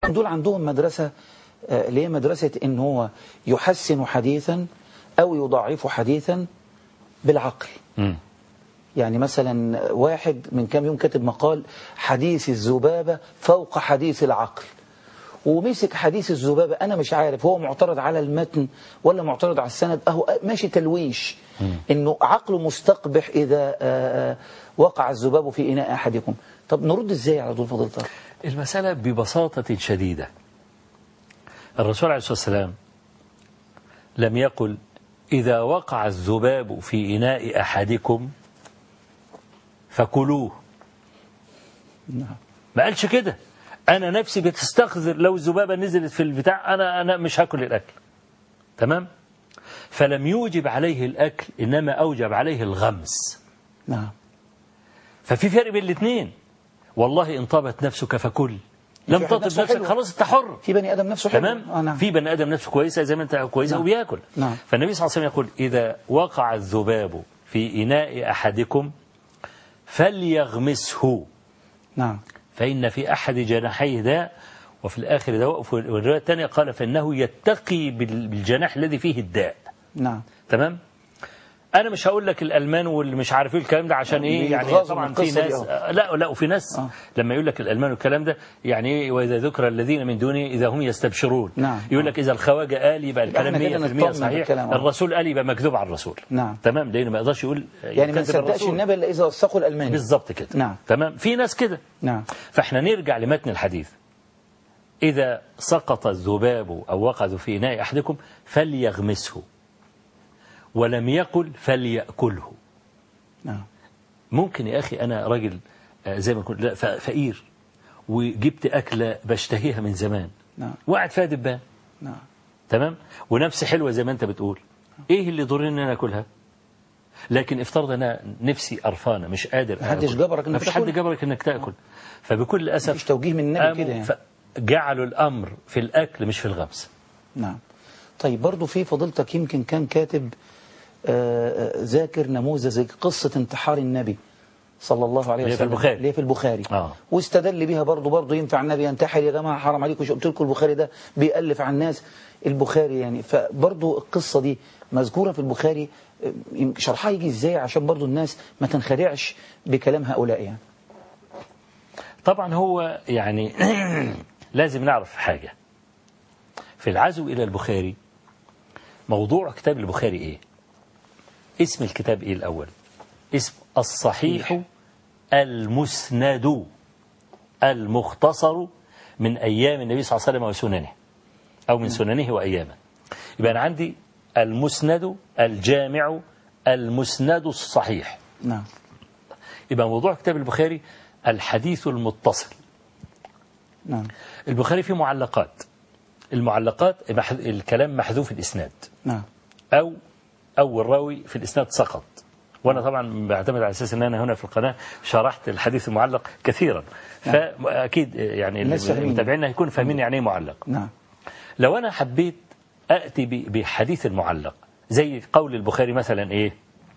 دول عندهم مدرسة آه، اللي هي مدرسة ان هو يحسن حديثا او يضعف حديثا بالعقل مم. يعني مثلا واحد من كام يوم كاتب مقال حديث الذبابة فوق حديث العقل ومسك حديث الذبابة أنا مش عارف هو معترض على المتن ولا معترض على السند أهو ماشي تلويش إنه عقله مستقبح إذا آه، آه، وقع الذباب في إناء أحدكم طب نرد إزاي على طول فضيلتك المسألة ببساطة شديدة الرسول عليه الصلاة والسلام لم يقل إذا وقع الذباب في إناء أحدكم فكلوه نعم ما قالش كده أنا نفسي بتستخذر لو الذبابة نزلت في البتاع أنا أنا مش هاكل الأكل تمام فلم يوجب عليه الأكل إنما أوجب عليه الغمس نعم ففي فرق بين الاثنين والله إن طابت نفسك فكل لم في واحد تطب نفسه نفسك حلو. خلاص انت حر في بني آدم نفسه حلو تمام آه نعم. في بني ادم نفسه كويسه زي ما انت كويسه نعم. وبياكل نعم. فالنبي صلى الله عليه وسلم يقول اذا وقع الذباب في اناء احدكم فليغمسه نعم فان في احد جناحيه داء وفي الاخر دواء وفي الروايه الثانيه قال فانه يتقي بال- بالجناح الذي فيه الداء نعم تمام انا مش هقول لك الالمان واللي مش عارف ايه الكلام ده عشان ايه يعني بيتغاظوا طبعا من في القصة دي ناس أوي. آه، لا لا وفي ناس آه. لما يقول لك الالمان والكلام ده يعني ايه واذا ذكر الذين من دونه اذا هم يستبشرون نعم. يقول لك اذا الخواجه قال يبقى الكلام إحنا كده 100% نطمن صحيح بالكلام، آه. الرسول قال يبقى مكذوب على الرسول نعم. تمام لانه ما يقدرش يقول يعني ما يكذب نصدقش الرسول. النبي إلا إذا وثقوا الألماني بالظبط كده نعم. تمام في ناس كده نعم فاحنا نرجع لمتن الحديث إذا سقط الذباب أو وقع في إناء أحدكم فليغمسه ولم يقل فليأكله نعم ممكن يا أخي أنا راجل آه، زي ما كنت لا ف- فقير وجبت أكلة بشتهيها من زمان نعم وقعد فيها دبان نعم تمام ونفسي حلوة زي ما أنت بتقول إيه اللي يضرني إن أنا أكلها لكن افترض أنا نفسي قرفانة مش قادر محدش آكل. جبرك إنك مفيش حد تاكل. جبرك إنك تأكل فبكل أسف مفيش توجيه من النبي قاموا كده يعني. جعلوا الأمر في الأكل مش في الغمس نعم طيب برضو في فضيلتك يمكن كان كاتب آه، آه، ذاكر نموذج قصة انتحار النبي صلى الله عليه اللي وسلم هي في البخاري. اللي هي في البخاري آه. واستدل بها برضو برضو ينفع النبي ينتحر يا جماعة حرام عليكم مش قلت لكم البخاري ده بيألف عن الناس البخاري يعني فبرضو القصة دي مذكورة في البخاري آه، يمكن شرحها يجي ازاي عشان برضو الناس ما تنخدعش بكلام هؤلاء يعني طبعا هو يعني لازم نعرف حاجة في العزو إلى البخاري موضوع كتاب البخاري إيه اسم الكتاب إيه الأول اسم الصحيح المسند المختصر من أيام النبي صلى الله عليه وسلم وسننه أو من سننه وأيامه يبقى أنا عندي المسند الجامع المسند الصحيح نعم يبقى موضوع كتاب البخاري الحديث المتصل نعم البخاري فيه معلقات المعلقات مح- الكلام محذوف الإسناد نعم أو أو الراوي في الإسناد سقط وأنا طبعا بعتمد على أساس أن أنا هنا في القناة شرحت الحديث المعلق كثيرا فأكيد يعني الناس فاهمين. المتابعين هيكونوا فاهمين يعني إيه معلق نعم لو أنا حبيت أتي ب- بحديث المعلق زي قول البخاري مثلا إيه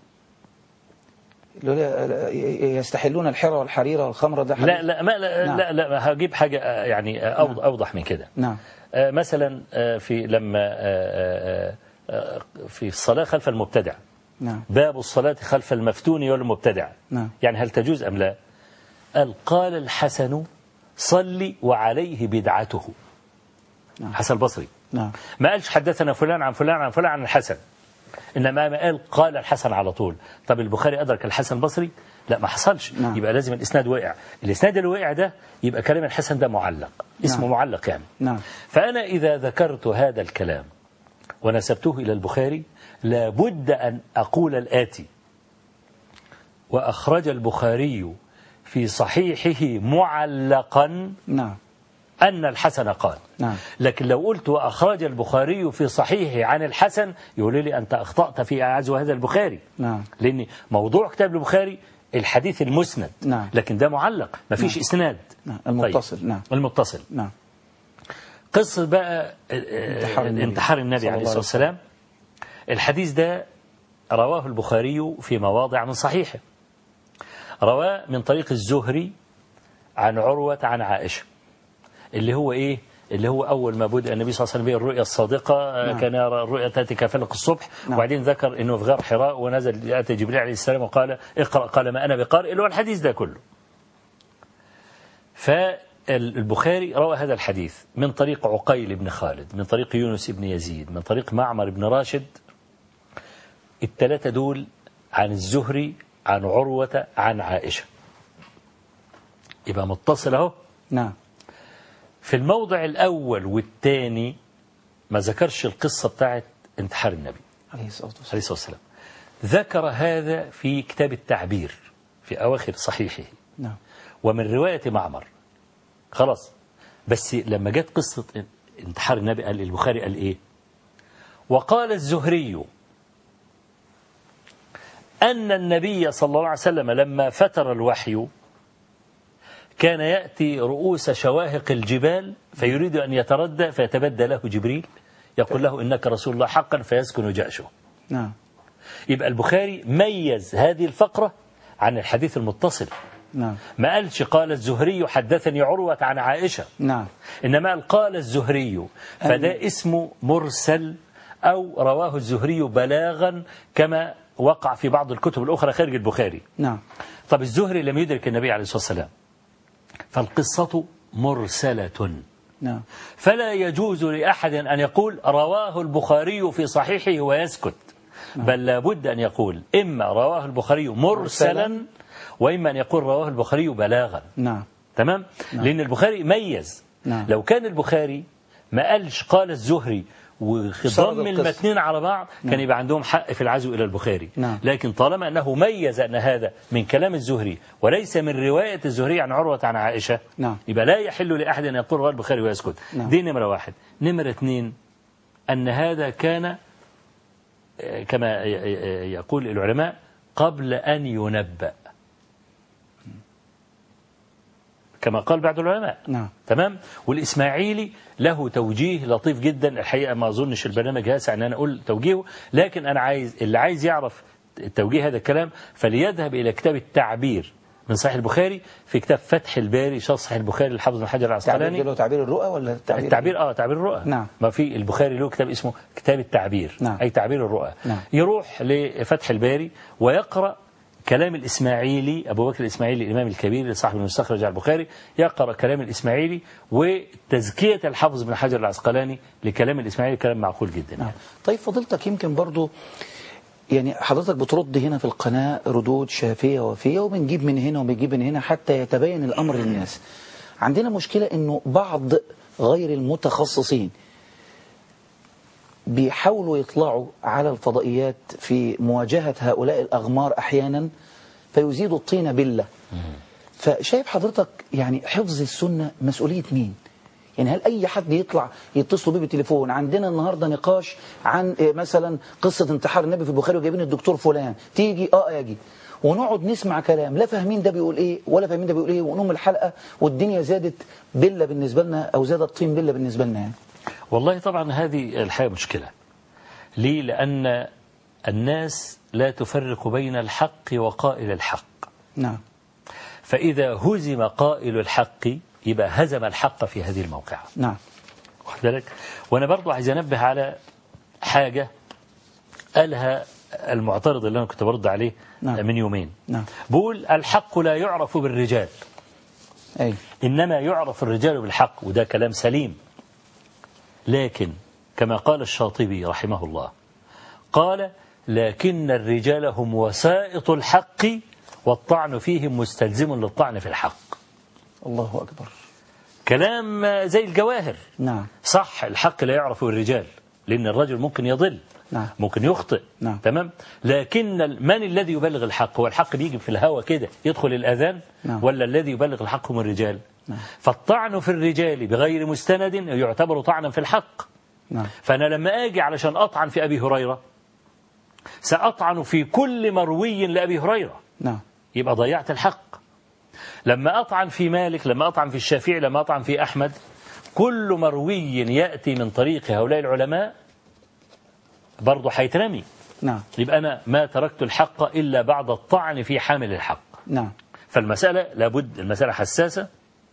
اللي هو يستحلون الحرى والحريرة والخمرة ده لا حديث؟ لا ما لا, نعم. لا, لا هجيب حاجة آه، يعني آه، أوضح, أوضح من كده نعم آه، مثلا آه، في لما آه، آه، آه، في الصلاة خلف المبتدع نعم باب الصلاة خلف المفتون والمبتدع نعم. يعني هل تجوز أم لا قال قال الحسن صلي وعليه بدعته نعم. حسن البصري نعم ما قالش حدثنا فلان عن فلان عن فلان عن الحسن إنما ما قال قال الحسن على طول طب البخاري أدرك الحسن البصري لا ما حصلش نعم. يبقى لازم الإسناد وقع الإسناد اللي وقع ده يبقى كلام الحسن ده معلق اسمه نعم. معلق يعني نعم فأنا إذا ذكرت هذا الكلام ونسبته إلى البخاري لابد أن أقول الآتي وأخرج البخاري في صحيحه معلقا نعم أن الحسن قال نعم. لكن لو قلت وأخرج البخاري في صحيحه عن الحسن يقول لي أنت أخطأت في عزو هذا البخاري نعم لأن موضوع كتاب البخاري الحديث المسند نعم. لكن ده معلق ما فيش إسناد نعم. المتصل. طيب. نعم. المتصل نعم قصة بقى آه، انتحار النبي. انتحار النبي صلى عليه الله الصلاة عليه والسلام الحديث ده رواه البخاري في مواضع من صحيحه رواه من طريق الزهري عن عروة عن عائشة اللي هو إيه اللي هو أول ما بدأ النبي صلى الله عليه وسلم به الرؤيا الصادقة آه، نعم. كان يرى الرؤيا تأتي كفلق الصبح نعم. وبعدين ذكر أنه في غار حراء ونزل أتى جبريل عليه السلام وقال اقرأ قال ما أنا بقارئ اللي هو الحديث ده كله فالبخاري روى هذا الحديث من طريق عقيل بن خالد من طريق يونس بن يزيد من طريق معمر بن راشد الثلاثة دول عن الزهري عن عروة عن عائشة يبقى متصل اهو نعم في الموضع الأول والثاني ما ذكرش القصة بتاعت انتحار النبي عليه الصلاة والسلام عليه الصلاة والسلام ذكر هذا في كتاب التعبير في أواخر صحيحه نعم ومن رواية معمر خلاص بس لما جت قصة انتحار النبي قال البخاري قال إيه وقال الزهري أن النبي صلى الله عليه وسلم لما فتر الوحي كان يأتي رؤوس شواهق الجبال فيريد أن يتردى فيتبدى له جبريل يقول له إنك رسول الله حقا فيسكن جأشه نعم يبقى البخاري ميز هذه الفقرة عن الحديث المتصل نعم ما قالش قال الزهري حدثني عروة عن عائشة نعم إنما قال قال الزهري فده اسمه مرسل أو رواه الزهري بلاغا كما وقع في بعض الكتب الأخرى خارج البخاري نعم طب الزهري لم يدرك النبي عليه الصلاة والسلام فالقصة مرسلة نعم فلا يجوز لأحد أن يقول رواه البخاري في صحيحه ويسكت بل لابد أن يقول إما رواه البخاري مرسلا وإما أن يقول رواه البخاري بلاغا نعم تمام لأن البخاري ميز نعم. لو كان البخاري ما قالش قال الزهري سرد وضم القصة. المتنين على بعض كان يبقى عندهم حق في العزو إلى البخاري نعم. لكن طالما أنه ميز أن هذا من كلام الزهري وليس من رواية الزهري عن عروة عن عائشة نعم. يبقى لا يحل لأحد أن يقول رواه البخاري ويسكت نعم. دي نمرة واحد نمرة اثنين أن هذا كان آه، كما ي- ي- يقول العلماء قبل أن ينبأ كما قال بعض العلماء نعم تمام والإسماعيلي له توجيه لطيف جدا الحقيقة ما أظنش البرنامج هيسع أن أنا أقول توجيهه لكن أنا عايز اللي عايز يعرف توجيه هذا الكلام فليذهب إلى كتاب التعبير من صحيح البخاري في كتاب فتح الباري شرح صحيح البخاري للحافظ بن حجر تعبير العسقلاني ده له تعبير الرؤى ولا التعبير التعبير اه تعبير الرؤى نعم. ما في البخاري له كتاب اسمه كتاب التعبير نعم. اي تعبير الرؤى نعم. يروح لفتح الباري ويقرا كلام الاسماعيلي ابو بكر الاسماعيلي الامام الكبير صاحب المستخرج على البخاري يقرا كلام الاسماعيلي وتزكيه الحافظ بن حجر العسقلاني لكلام الاسماعيلي كلام معقول جدا نعم طيب فضيلتك يمكن برضو يعني حضرتك بترد هنا في القناة ردود شافية وفية وبنجيب من هنا وبنجيب من هنا حتى يتبين الأمر للناس عندنا مشكلة أنه بعض غير المتخصصين بيحاولوا يطلعوا على الفضائيات في مواجهة هؤلاء الأغمار أحيانا فيزيدوا الطين بلة فشايف حضرتك يعني حفظ السنة مسؤولية مين يعني هل أي حد يطلع يتصلوا بيه بالتليفون عندنا النهاردة نقاش عن إيه مثلا قصة انتحار النبي في البخاري وجايبين الدكتور فلان تيجي اه اجي ونقعد نسمع كلام لا فاهمين ده بيقول ايه ولا فاهمين ده بيقول ايه ونقوم الحلقة والدنيا زادت بلة بالنسبة لنا او زادت طين بلة بالنسبة لنا يعني. والله طبعا هذه الحقيقة مشكلة ليه لأن الناس لا تفرق بين الحق وقائل الحق نعم فإذا هزم قائل الحق يبقى هزم الحق في هذه الموقعة نعم واخد بالك وانا برضو عايز انبه على حاجة قالها المعترض اللي انا كنت برد عليه نعم. من يومين نعم بقول الحق لا يعرف بالرجال اي انما يعرف الرجال بالحق وده كلام سليم لكن كما قال الشاطبي رحمه الله قال لكن الرجال هم وسائط الحق والطعن فيهم مستلزم للطعن في الحق الله اكبر كلام زي الجواهر نعم صح الحق لا يعرف الرجال لأن الرجل ممكن يضل نعم. ممكن يخطئ نعم. تمام لكن ال- من الذي يبلغ الحق هو الحق بيجي في الهوى كده يدخل الأذان نعم. ولا الذي يبلغ الحق هم الرجال فالطعن في الرجال بغير مستند يعتبر طعنا في الحق نعم فأنا لما أجي علشان أطعن في أبي هريرة سأطعن في كل مروي لأبي هريرة نعم يبقى ضيعت الحق لما أطعن في مالك لما أطعن في الشافعي لما أطعن في أحمد كل مروي يأتي من طريق هؤلاء العلماء برضه هيترمي نعم يبقى أنا ما تركت الحق إلا بعد الطعن في حامل الحق نعم فالمسألة لابد المسألة حساسة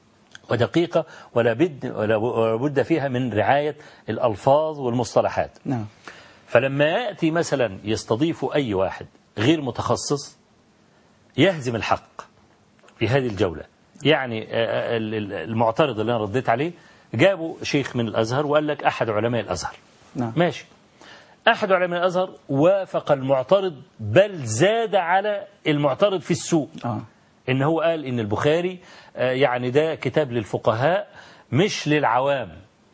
ودقيقة ولا بد ولا بد فيها من رعاية الألفاظ والمصطلحات نعم فلما يأتي مثلا يستضيف أي واحد غير متخصص يهزم الحق في هذه الجولة يعني آه، ال- ال- المعترض اللي أنا رديت عليه جابوا شيخ من الأزهر وقال لك أحد علماء الأزهر نعم ماشي أحد علماء الأزهر وافق المعترض بل زاد على المعترض في السوق آه. إن هو قال إن البخاري آه، يعني ده كتاب للفقهاء مش للعوام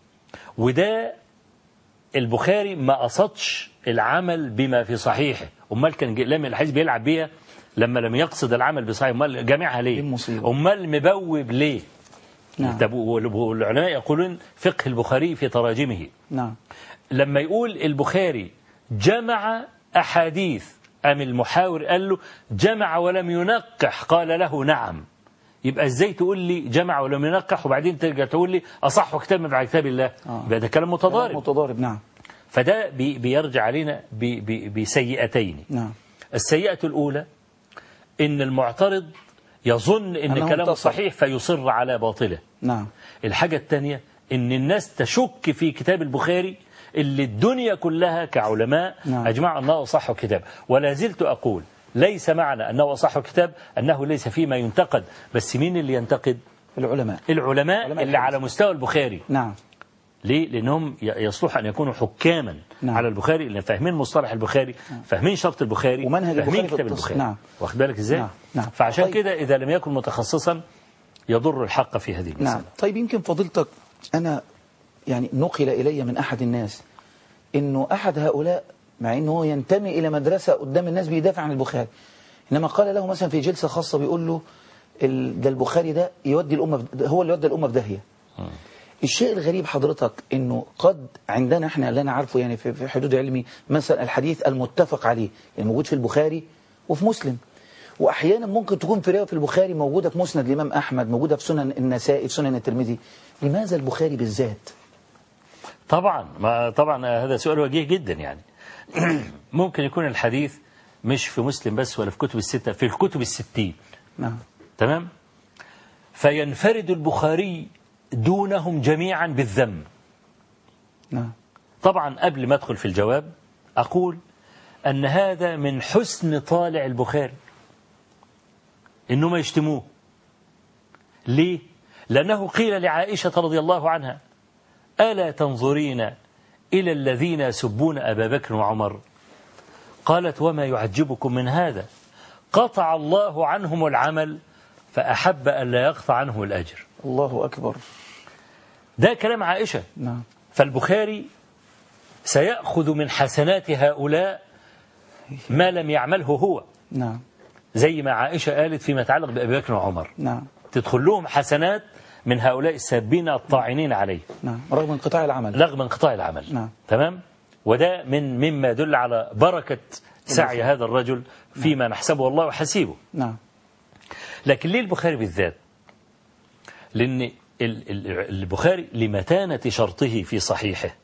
وده البخاري ما قصدش العمل بما في صحيحه امال كان لم الحديث بيلعب بيها لما لم يقصد العمل بصحيح امال جامعها إيه ليه المصيبة؟ امال مبوب ليه نعم. طب والعلماء يقولون فقه البخاري في تراجمه نعم لما يقول البخاري جمع أحاديث أم المحاور قال له جمع ولم ينقح قال له نعم يبقى ازاي تقول لي جمع ولم ينقح وبعدين ترجع تقول لي أصح كتاب من بعد كتاب الله آه. يبقى ده كلام متضارب متضارب نعم فده بي بيرجع علينا بي بي بسيئتين نعم السيئة الأولى إن المعترض يظن إن أنه كلامه انتصر. صحيح فيصر على باطله نعم الحاجة الثانية إن الناس تشك في كتاب البخاري اللي الدنيا كلها كعلماء نعم. أجمعوا أنه أصح كتاب ولا زلت أقول ليس معنى أنه أصح كتاب أنه ليس فيما ينتقد بس مين اللي ينتقد العلماء العلماء علماء اللي الحديث. على مستوى البخاري نعم ليه؟ لأنهم ي- يصلح أن يكونوا حكاما نعم. على البخاري اللي فاهمين مصطلح البخاري فاهمين شرط البخاري ومنهج فاهمين البخاري في كتاب التص- البخاري نعم. واخد بالك ازاي؟ نعم. نعم. فعشان طيب. كده إذا لم يكن متخصصا يضر الحق في هذه المسألة نعم طيب يمكن فضيلتك أنا يعني نقل إلي من أحد الناس إنه أحد هؤلاء مع إنه هو ينتمي إلى مدرسة قدام الناس بيدافع عن البخاري إنما قال له مثلا في جلسة خاصة بيقول له ال- ده البخاري ده يودي الأمة في- هو اللي يودي الأمة في داهية الشيء الغريب حضرتك انه قد عندنا احنا اللي انا عارفه يعني في في حدود علمي مثلا الحديث المتفق عليه يعني موجود في البخاري وفي مسلم واحيانا ممكن تكون في روايه في البخاري موجوده في مسند الامام احمد موجوده في سنن النسائي في سنن الترمذي لماذا البخاري بالذات طبعا ما طبعا هذا سؤال وجيه جدا يعني ممكن يكون الحديث مش في مسلم بس ولا في كتب الستة في الكتب الستين نعم تمام فينفرد البخاري دونهم جميعا بالذم نعم طبعا قبل ما ادخل في الجواب اقول ان هذا من حسن طالع البخاري انهم يشتموه ليه لانه قيل لعائشه رضي الله عنها الا تنظرين الى الذين يسبون ابا بكر وعمر قالت وما يعجبكم من هذا قطع الله عنهم العمل فاحب ان لا يقطع عنهم الاجر الله اكبر ده كلام عائشه نعم فالبخاري سيأخذ من حسنات هؤلاء ما لم يعمله هو نعم زي ما عائشة قالت فيما يتعلق بأبي بكر وعمر نعم تدخل لهم حسنات من هؤلاء السابين الطاعنين عليه نعم رغم انقطاع العمل رغم انقطاع العمل نعم. تمام وده من مما يدل على بركة سعي هذا الرجل فيما نحسبه الله وحسيبه نعم لكن ليه البخاري بالذات لأن ال- ال- البخاري لمتانة شرطه في صحيحه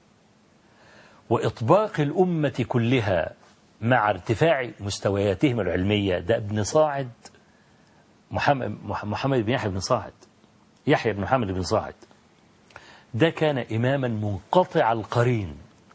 وإطباق الأمة كلها مع ارتفاع مستوياتهم العلمية ده ابن صاعد محمد, محمد بن يحيى بن صاعد يحيى بن محمد بن صاعد ده كان إماما منقطع القرين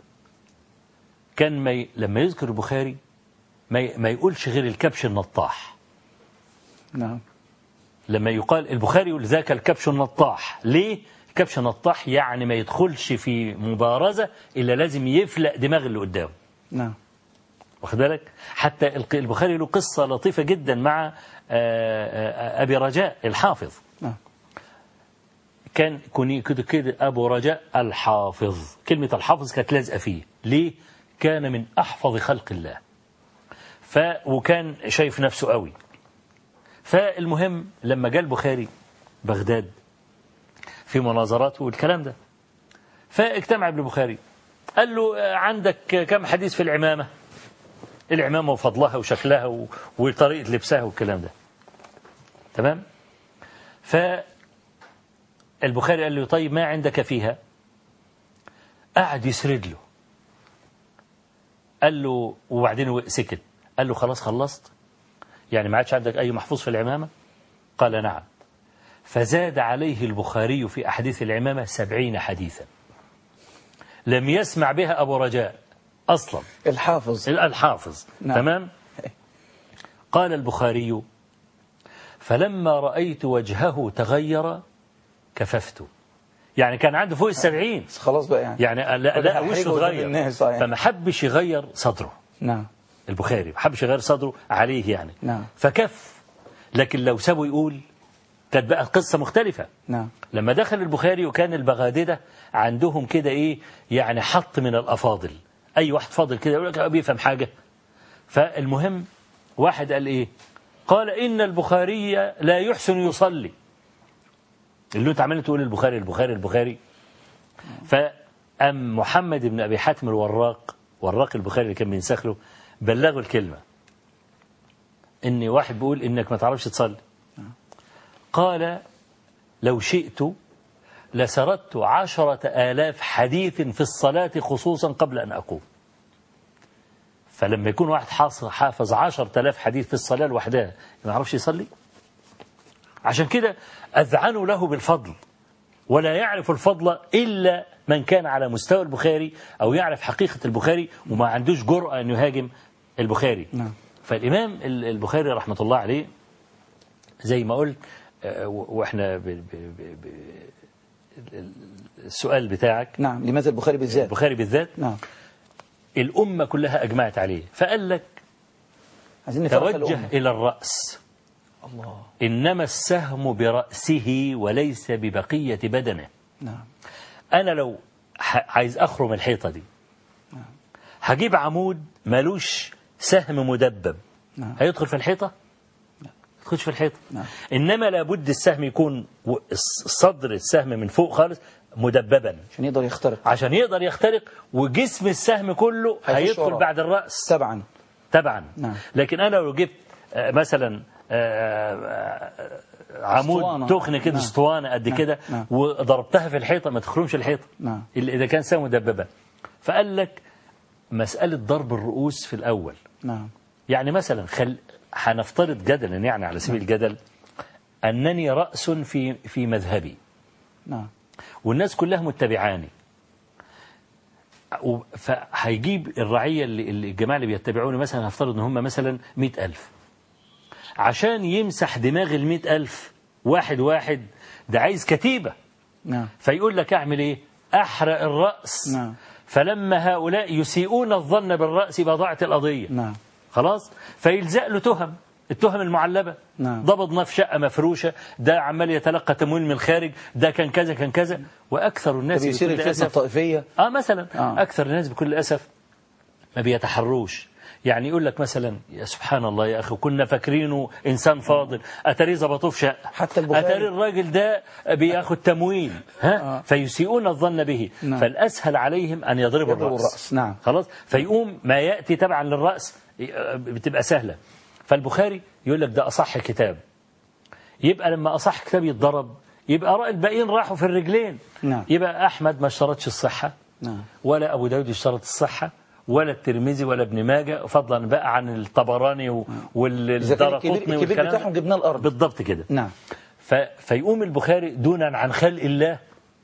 كان ما ي... لما يذكر البخاري ما, ي... ما يقولش غير الكبش النطاح نعم لما يقال البخاري يقول ذاك الكبش النطاح ليه الكبش النطاح يعني ما يدخلش في مبارزة إلا لازم يفلق دماغ اللي قدامه نعم واخد بالك حتى الق- البخاري له قصة لطيفة جدا مع آه، آه، أبي رجاء الحافظ نعم كان كوني كده كده أبو رجاء الحافظ كلمة الحافظ كانت لازقة فيه ليه كان من أحفظ خلق الله ف وكان شايف نفسه قوي فالمهم لما جاء البخاري بغداد في مناظراته والكلام ده فاجتمع ابن البخاري قال له آه، عندك كم حديث في العمامة العمامة وفضلها وشكلها و- وطريقة لبسها والكلام ده تمام فالبخاري قال له طيب ما عندك فيها قعد يسرد له قال له وبعدين هو سكت قال له خلاص خلصت يعني ما عادش عندك أي محفوظ في العمامة قال نعم فزاد عليه البخاري في أحاديث العمامة سبعين حديثا لم يسمع بها أبو رجاء أصلا الحافظ الحافظ نعم. تمام قال البخاري فلما رأيت وجهه تغير كففت يعني كان عنده فوق السبعين بس خلاص بقى يعني يعني لا, لا هحرجه وشه قدام تغير الناس، آه يعني. فما حبش يغير صدره نعم البخاري ما حبش يغير صدره عليه يعني نعم. فكف لكن لو سابه يقول كانت بقى قصة مختلفة نعم لما دخل البخاري وكان البغاددة عندهم كده ايه يعني حط من الافاضل اي واحد فاضل كده يقول لك بيفهم حاجة فالمهم واحد قال ايه قال ان البخاري لا يحسن يصلي اللي انت عمال تقول البخاري البخاري البخاري فأم محمد بن ابي حاتم الوراق وراق البخاري اللي كان بينسخ له بلغوا الكلمة ان واحد بيقول انك ما تعرفش تصلي قال لو شئت لسردت عشرة آلاف حديث في الصلاة خصوصا قبل أن أقوم فلما يكون واحد حاص- حافظ عشرة آلاف حديث في الصلاة لوحدها ما يعرفش يصلي عشان كده أذعنوا له بالفضل ولا يعرف الفضل إلا من كان على مستوى البخاري أو يعرف حقيقة البخاري وما عندوش جرأة أن يهاجم البخاري نعم. فالإمام ال- البخاري رحمة الله عليه زي ما قلت آه، و- واحنا ب- ب- ب- ب- السؤال بتاعك نعم لماذا البخاري بالذات البخاري بالذات نعم الأمة كلها أجمعت عليه فقال لك عايزين نفرق توجه الأمة إلى الرأس الله إنما السهم برأسه وليس ببقية بدنه نعم أنا لو ح- عايز أخرم الحيطة دي هجيب عمود ملوش سهم مدبب نعم. هيدخل في الحيطة يدخلش في الحيطة نعم. إنما لابد السهم يكون و- الص- صدر السهم من فوق خالص مدببا عشان يقدر يخترق عشان يقدر يخترق وجسم السهم كله هيخش هيدخل وراه. بعد الرأس تبعا طبعا نعم. لكن انا لو جبت آه، مثلا آه، آه، عمود اسطوانة. تخن كده نعم. اسطوانه قد نعم. كده نعم. وضربتها في الحيطه ما تخرمش الحيطه نعم. الا اذا كان سهم مدببا فقال لك مساله ضرب الرؤوس في الاول نعم يعني مثلا خل هنفترض جدلا يعني على سبيل الجدل انني راس في في مذهبي نعم والناس كلها متبعاني و- فهيجيب الرعية اللي اللي- الجماعة اللي بيتبعوني مثلا هفترض ان هم مثلا مئة ألف عشان يمسح دماغ المئة ألف واحد واحد ده عايز كتيبة نعم فيقول لك أعمل إيه أحرق الرأس نعم. فلما هؤلاء يسيئون الظن بالرأس يبقى ضاعت القضية نعم خلاص فيلزق له تهم التهم المعلبة نعم. ضبطنا في شقة مفروشة ده عمال يتلقى تمويل من الخارج ده كان كذا كان كذا وأكثر الناس بيصير بكل الفتنة أسف الطائفية اه مثلا آه. آه. اكثر الناس بكل اسف ما بيتحروش يعني يقول لك مثلا يا سبحان الله يا اخي كنا فاكرينه انسان فاضل اتاري ظبطوه في شقه حتى البخاري. اتاري الراجل ده بياخد تمويل ها آه. فيسيئون الظن به نعم. فالاسهل عليهم ان يضربوا يضربوا الراس الرأس، نعم. خلاص فيقوم ما ياتي تبعا للراس بتبقى سهله فالبخاري يقول لك ده اصح كتاب يبقى لما اصح كتاب يتضرب يبقى رأي الباقيين راحوا في الرجلين نعم. يبقى احمد ما اشترطش الصحه نعم ولا أبو داود اشترط الصحة ولا الترمذي ولا ابن ماجه فضلا بقى عن الطبراني و- إذا كان والدرقطني الكبير, الكبير والكلام بتاعهم ده. جبناه الأرض بالضبط كده نعم ف... فيقوم البخاري دونا عن خلق الله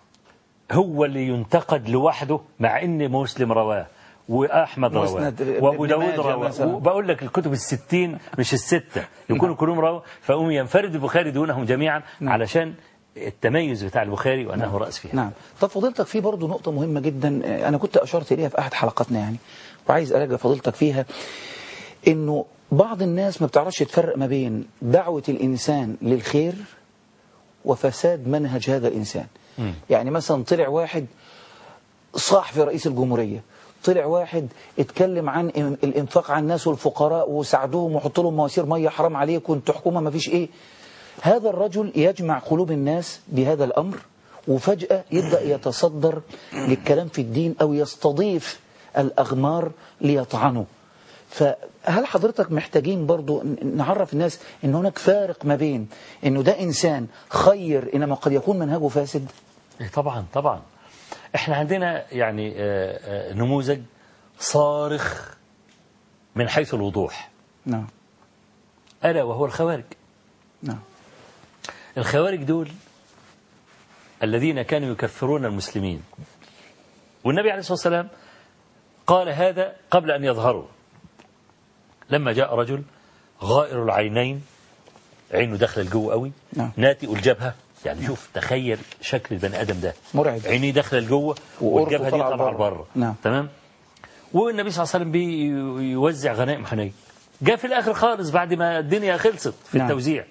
هو اللي ينتقد لوحده مع ان مسلم رواه واحمد رواه مسند ابن وابو داود ماجه رواه مثلا. وبقول لك الكتب الستين مش السته يكونوا كلهم رواه فيقوم ينفرد البخاري دونهم جميعا علشان التميز بتاع البخاري وانه راس فيها نعم طب فضيلتك في برضه نقطة مهمة جدا آه، أنا كنت أشرت إليها في أحد حلقاتنا يعني وعايز أراجع فضيلتك فيها إنه بعض الناس ما بتعرفش تفرق ما بين دعوة الإنسان للخير وفساد منهج هذا الإنسان مم. يعني مثلا طلع واحد صاح في رئيس الجمهورية طلع واحد اتكلم عن إم- الإنفاق على الناس والفقراء وساعدوهم وحطوا لهم مواسير مية حرام عليكم انتوا حكومة ما فيش إيه هذا الرجل يجمع قلوب الناس بهذا الأمر وفجأة يبدأ يتصدر للكلام في الدين أو يستضيف الأغمار ليطعنوا فهل حضرتك محتاجين برضو ن- نعرف الناس ان هناك فارق ما بين انه ده انسان خير انما قد يكون منهجه فاسد إيه طبعا طبعا احنا عندنا يعني آه، آه، نموذج صارخ من حيث الوضوح نعم ألا وهو الخوارج نعم الخوارج دول الذين كانوا يكفرون المسلمين والنبي عليه الصلاة والسلام قال هذا قبل أن يظهروا لما جاء رجل غائر العينين عينه داخله لجوه قوي نعم. ناتئ الجبهة يعني شوف تخيل شكل البني آدم ده مرعب. عينيه داخله لجوه وقرصه والجبهة دي طالعة طالعة لبره. لبره نعم. تمام والنبي صلى الله عليه وسلم بيوزع غنائم حنين جاء في الآخر خالص بعد ما الدنيا خلصت في نعم. التوزيع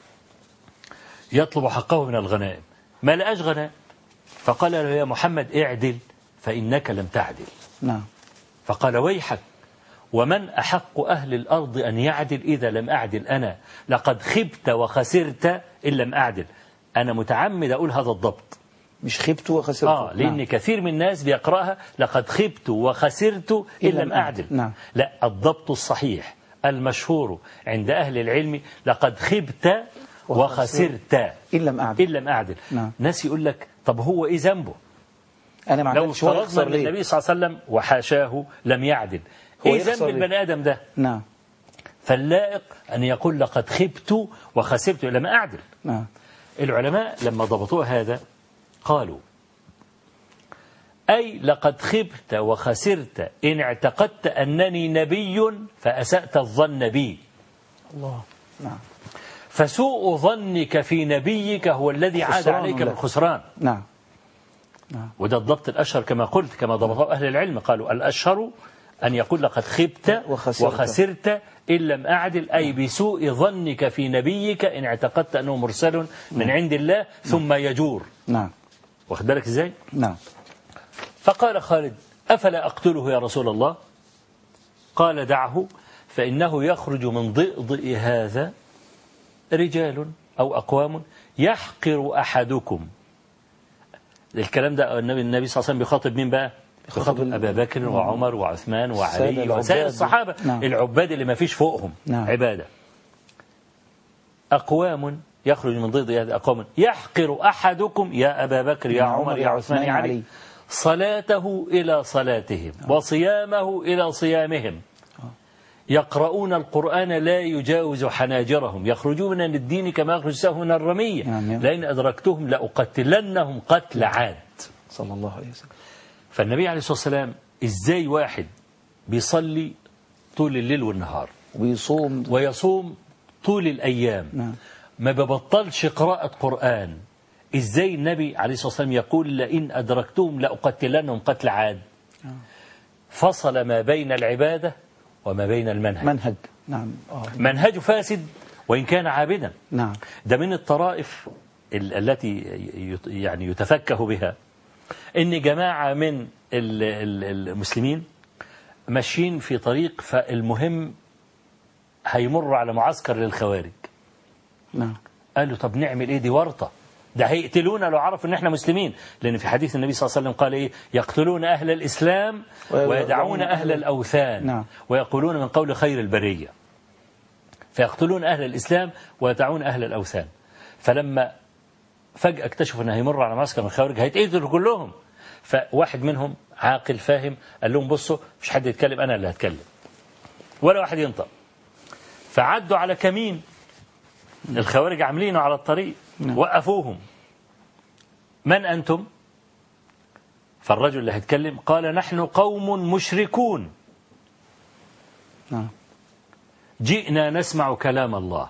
يطلب حقه من الغنائم ما لقاش غنائم فقال له يا محمد اعدل فإنك لم تعدل نعم فقال ويحك ومن أحق أهل الأرض أن يعدل إذا لم أعدل أنا لقد خبت وخسرت إن لم أعدل أنا متعمد أقول هذا الضبط مش خبت وخسرت آه لأن نعم. كثير من الناس بيقرأها لقد خبت وخسرت إن إن لم لم أعدل نعم. لا الضبط الصحيح المشهور عند أهل العلم لقد خبت وخسرت إن لم أعدل إن لم أعدل نعم. ناس يقول لك طب هو إيه ذنبه أنا ما لو عملتش ولا افترضنا أخسر أن ليه النبي صلى الله عليه وسلم وحاشاه لم يعدل هو إيه يخسر ذنب ليه؟ البني آدم ده نعم فاللائق أن يقول لقد خبت وخسرت لم أعدل نعم العلماء لما ضبطوا هذا قالوا أي لقد خبت وخسرت إن اعتقدت أنني نبي فأسأت الظن بي الله نعم فسوء ظنك في نبيك هو الذي عاد خسران عليك له. بالخسران نعم وده الضبط الأشهر كما قلت كما ضبطه أهل العلم قالوا الأشهر أن يقول لقد خبت وخسرت. وخسرت إن لم أعدل أي بسوء ظنك في نبيك إن اعتقدت أنه مرسل من عند الله ثم يجور نعم واخد بالك إزاي نعم فقال خالد أفلا أقتله يا رسول الله قال دعه فإنه يخرج من ضئضئ هذا رجال أو أقوام يحقر أحدكم الكلام ده النبي النبي صلى الله عليه وسلم بيخاطب مين بقى؟ بيخاطب ال- أبا بكر وعمر وعثمان السادة وعلي العباد. وسائر الصحابة نعم. العباد اللي ما فيش فوقهم نعم. عبادة أقوام يخرج من ضد هذا أقوام يحقر أحدكم يا أبا بكر يا يا عمر عمر، يا يا عثمان يا عثمان، علي علي. صلاته إلى صلاتهم وصيامه إلى صيامهم يقرؤون القرآن لا يجاوز حناجرهم يخرجون من الدين كما يخرج السهم من الرمية نعم، نعم. لئن أدركتهم لأقتلنهم قتل عاد صلى الله عليه وسلم فالنبي عليه الصلاة والسلام إزاي واحد بيصلي طول الليل والنهار ويصوم ويصوم طول الأيام نعم ما ببطلش قراءة قرآن إزاي النبي عليه الصلاة والسلام يقول لئن أدركتهم لأقتلنهم قتل عاد فصل ما بين العبادة وما بين المنهج منهج نعم آه. منهجه فاسد وإن كان عابدا نعم ده من الطرائف ال- التي يت- يعني يتفكه بها ان جماعة من ال- ال- المسلمين ماشيين في طريق فالمهم هيمروا على معسكر للخوارج نعم قالوا طب نعمل ايه دي ورطة ده هيقتلونا لو عرفوا ان احنا مسلمين لان في حديث النبي صلى الله عليه وسلم قال ايه يقتلون اهل الاسلام ويدعون اهل الاوثان نعم. ويقولون من قول خير البريه فيقتلون أهل الإسلام ويدعون أهل الأوثان فلما فجأة اكتشفوا أن هيمر على معسكر من الخوارج هيتقتلوا كلهم فواحد منهم عاقل فاهم قال لهم بصوا مش حد يتكلم أنا اللي هتكلم ولا واحد ينطق فعدوا على كمين الخوارج عاملينه على الطريق وقفوهم من أنتم فالرجل اللي هيتكلم قال نحن قوم مشركون نعم جئنا نسمع كلام الله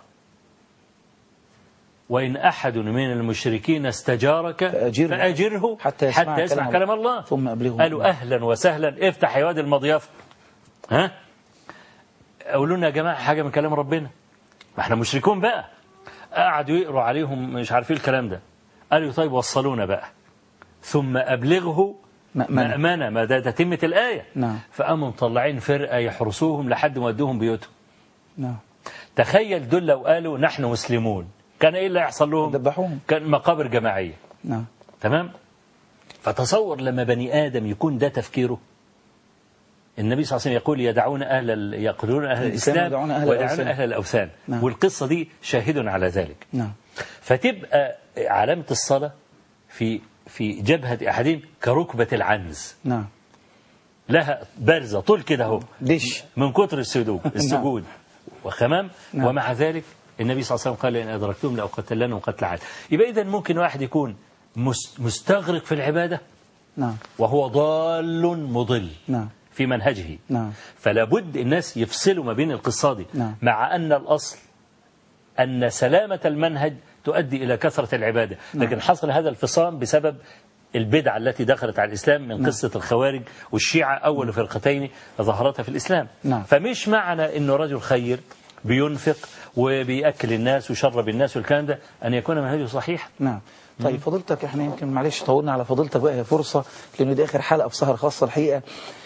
وإن أحد من المشركين استجارك فأجره فأجره حتى يسمع حتى يسمع كلام كلام الله ثم أبلغه قالوا أهلا وسهلا افتح يا واد المضيافة ها قولوا لنا يا جماعة حاجة من كلام ربنا ما احنا مشركون بقى قعدوا يقروا عليهم مش عارفين الكلام ده قالوا طيب وصلونا بقى ثم أبلغه مأمنة. مأمنة ما ده تتمة الآية نعم. فقاموا مطلعين فرقة يحرسوهم لحد ما ودوهم بيوتهم نعم تخيل دول لو قالوا نحن مسلمون كان ايه اللي هيحصل لهم ذبحوهم كان مقابر جماعيه نعم تمام فتصور لما بني ادم يكون ده تفكيره النبي صلى الله عليه وسلم يقول يدعون اهل ال... يقتلون اهل الإسلام الاسلام يدعون أهل ويدعون الأوثان. اهل الاوثان نعم. والقصه دي شاهد على ذلك نعم فتبقى علامه الصلاه في في جبهه احدهم كركبه العنز نعم لها بارزه طول كده اهو دش من كتر السجود السجود وخمام نعم. ومع ذلك النبي صلى الله عليه وسلم قال إن أدركتم لأقتلنهم قتل عاد يبقى إذا ممكن واحد يكون مس- مستغرق في العبادة نعم وهو ضال مضل نعم في منهجه نعم فلا بد الناس يفصلوا ما بين القصة دي نعم. مع أن الأصل أن سلامة المنهج تؤدي إلى كثرة العبادة لكن حصل هذا الفصام بسبب البدعة التي دخلت على الإسلام من قصة الخوارج والشيعة أول فرقتين ظهرتا في الإسلام نعم. فمش معنى أنه رجل خير بينفق وبيأكل الناس ويشرب الناس والكلام ده أن يكون منهجه صحيح نعم طيب فضيلتك احنا يمكن معلش طولنا على فضيلتك بقى هي فرصة لأنه دي آخر حلقة في سهرة خاصة الحقيقة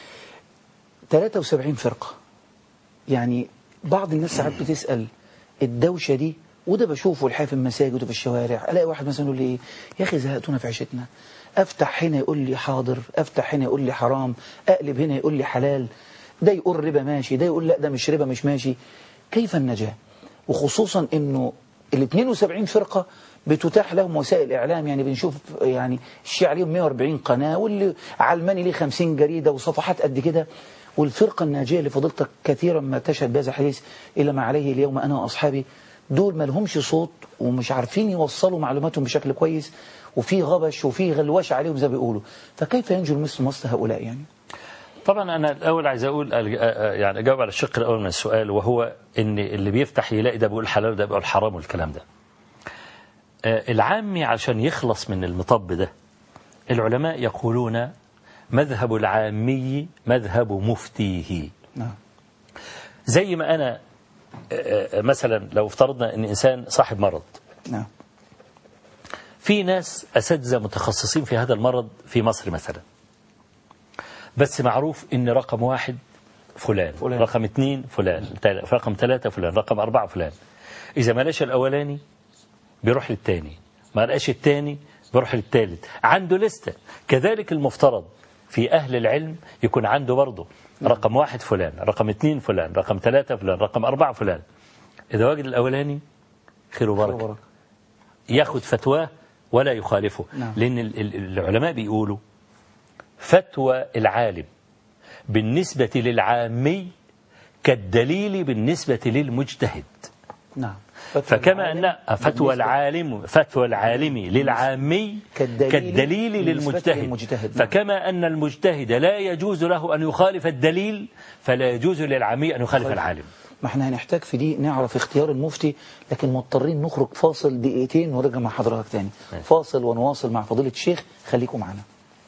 73 فرقة يعني بعض الناس ساعات بتسأل الدوشة دي وده بشوفه الحقيقة في المساجد وفي الشوارع الاقي واحد مثلا يقول لي ايه يا اخي زهقتونا في عيشتنا افتح هنا يقول لي حاضر افتح هنا يقول لي حرام اقلب هنا يقول لي حلال ده يقول ربا ماشي ده يقول لا ده مش ربا مش ماشي كيف النجاة وخصوصا انه ال 72 فرقة بتتاح لهم وسائل اعلام يعني بنشوف يعني الشيعة عليهم 140 قناة واللي علماني ليه 50 جريدة وصفحات قد كده والفرقة الناجية اللي فضلتك كثيرا ما تشهد بهذا الحديث إلى ما عليه اليوم أنا وأصحابي دول ما لهمش صوت ومش عارفين يوصلوا معلوماتهم بشكل كويس وفي غبش وفي غلوش عليهم زي ما بيقولوا فكيف ينجو المسلم وسط هؤلاء يعني طبعا انا الاول عايز اقول يعني اجاوب على الشق الاول من السؤال وهو ان اللي بيفتح يلاقي ده بيقول حلال وده بيقول حرام والكلام ده آه، العامي عشان يخلص من المطب ده العلماء يقولون مذهب العامي مذهب مفتيه نعم زي ما انا آه، آه، مثلا لو افترضنا ان انسان صاحب مرض نعم في ناس اساتذه متخصصين في هذا المرض في مصر مثلا بس معروف ان رقم واحد فلان, فلان. رقم اثنين فلان تل- رقم ثلاثة فلان رقم أربعة فلان إذا ما لقاش الأولاني بيروح للتاني ما لقاش التاني بيروح للتالت عنده لستة كذلك المفترض في أهل العلم يكون عنده برضه رقم واحد فلان رقم اثنين فلان رقم ثلاثة فلان رقم أربعة فلان إذا وجد الأولاني خير وبركة وبركة. ياخد فتواه ولا يخالفه نعم. لأن ال- ال- العلماء بيقولوا فتوى العالم بالنسبة للعامي كالدليل بالنسبة للمجتهد نعم فكما أن فتوى بالنسبة- العالم فتوى العالم للعامي كالدليل كالدليل بالنسبة للمجتهد للمجتهد. نعم. فكما أن المجتهد لا يجوز له أن يخالف الدليل فلا يجوز للعامي أن يخالف العالم ما احنا هنحتاج في دي نعرف اختيار المفتي لكن مضطرين نخرج فاصل دقيقتين ونرجع مع حضرتك تاني ماشي. فاصل ونواصل مع فضيلة الشيخ خليكم معنا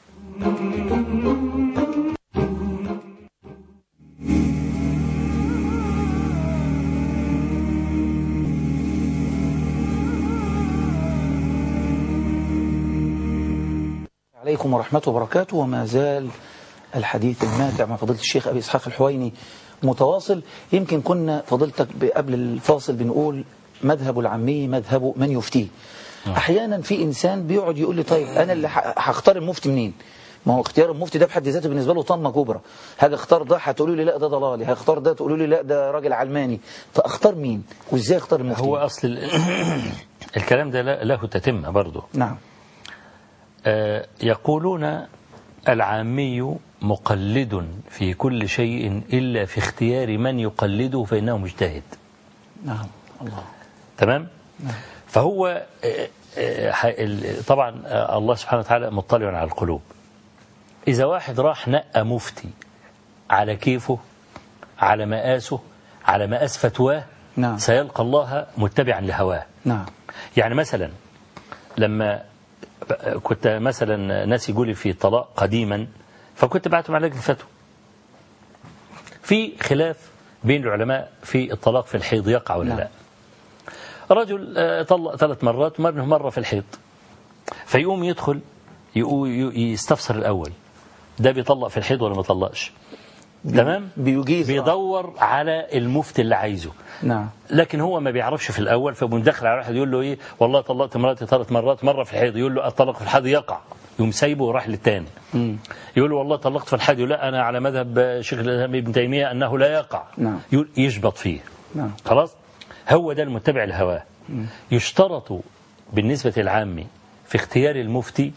عليكم ورحمة وبركاته وما زال الحديث الماتع مع فضيلة الشيخ أبي إسحاق الحويني متواصل يمكن كنا فضيلتك قبل الفاصل بنقول مذهب العامي مذهب من يفتيه أحيانا في إنسان بيقعد يقول لي طيب أنا اللي ه- هختار المفتي منين ما هو اختيار المفتي ده بحد ذاته بالنسبة له طامة كبرى هاجي اختار ده هتقولوا لي لا ده ضلالي هختار ده تقولوا لي لا ده راجل علماني فاختار مين وازاي اختار المفتي هو أصل ال- الكلام ده لا- له تتمة برضه نعم آه، يقولون العامي مقلد في كل شيء إلا في اختيار من يقلده فإنه مجتهد نعم الله تمام فهو آه، آه، ح- ال- طبعا آه، الله سبحانه وتعالى مطلع على القلوب إذا واحد راح نقى مفتي على كيفه على مقاسه على مقاس فتواه نعم. سيلقى الله متبعا لهواه نعم يعني مثلا لما كنت مثلا ناس يقولي في طلاق قديما فكنت بعتهم على لجنة الفتوى في خلاف بين العلماء في الطلاق في الحيض يقع ولا نعم. لا رجل آه، طلق ثلاث مرات مرة مرة في الحيض فيقوم يدخل يقو- ي- يستفسر الأول ده بيطلق في الحيض ولا ما طلقش تمام بيجيز بيدور على المفتي اللي عايزه نعم لكن هو ما بيعرفش في الاول فبيقوم داخل على واحد يقول له ايه والله طلقت مراتي ثلاث مرات مره في الحيض يقول له الطلاق في الحيض يقع يقوم سايبه وراح للتاني مم. يقول له والله طلقت في الحيض يقول لا انا على مذهب شيخ الاسلام ابن تيميه انه لا يقع نعم. يقول يشبط فيه نعم خلاص هو ده المتبع الهواه يشترط بالنسبه للعامي في اختيار المفتي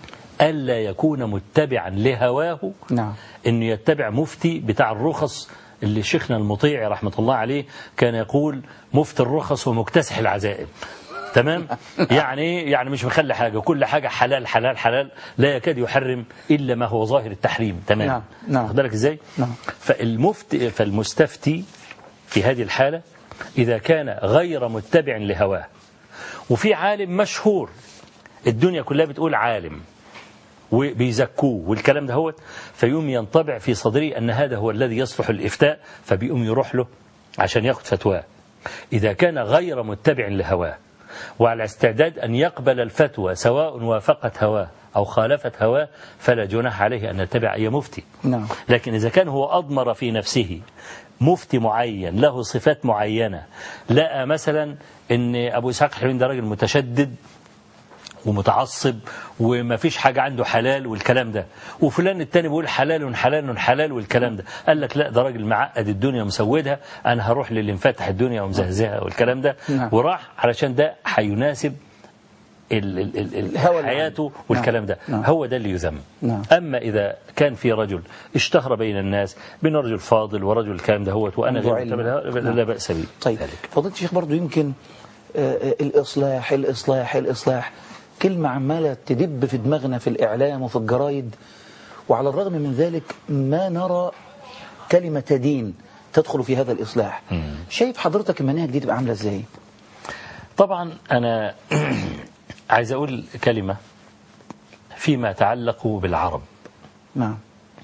الا يكون متبعا لهواه نعم انه يتبع مفتي بتاع الرخص اللي شيخنا المطيع رحمة الله عليه كان يقول مفتي الرخص ومكتسح العزائم تمام يعني إيه؟ يعني مش مخلي حاجة كل حاجة حلال حلال حلال لا يكاد يحرم إلا ما هو ظاهر التحريم تمام نعم، نعم. واخد بالك إزاي نعم. فالمفتي فالمستفتي في هذه الحالة إذا كان غير متبع لهواه وفي عالم مشهور الدنيا كلها بتقول عالم وبيزكوه والكلام ده هو فيقوم ينطبع في صدره أن هذا هو الذي يصلح الإفتاء فبيقوم يروح له عشان ياخد فتواه إذا كان غير متبع لهواه وعلى استعداد أن يقبل الفتوى سواء وافقت هواه أو خالفت هواه فلا جناح عليه أن يتبع أي مفتي نعم لكن إذا كان هو أضمر في نفسه مفتي معين له صفات معينة لقى مثلا أن أبو إسحاق الحلوين ده راجل متشدد ومتعصب وما فيش حاجة عنده حلال والكلام ده وفلان التاني بيقول حلال حلال حلال والكلام ده قال لك لا ده راجل معقد الدنيا مسودها أنا هروح للي مفتح الدنيا ومزهزها والكلام ده نعم. وراح علشان ده هيناسب ال- ال- ال- ال- الهوى العام. حياته والكلام ده نعم. هو ده اللي يذم نعم. أما إذا كان في رجل اشتهر بين الناس بين رجل فاضل ورجل الكلام ده هو وأنا عنده غير علم. متبع لا نعم. بأس به طيب ذلك. فضيلة الشيخ برضو يمكن آه، آه، الإصلاح الإصلاح الإصلاح كلمة عمالة تدب في دماغنا في الإعلام وفي الجرايد وعلى الرغم من ذلك ما نرى كلمة دين تدخل في هذا الإصلاح شايف حضرتك المناهج دي تبقى عاملة إزاي طبعا أنا عايز أقول كلمة فيما يتعلق بالعرب نعم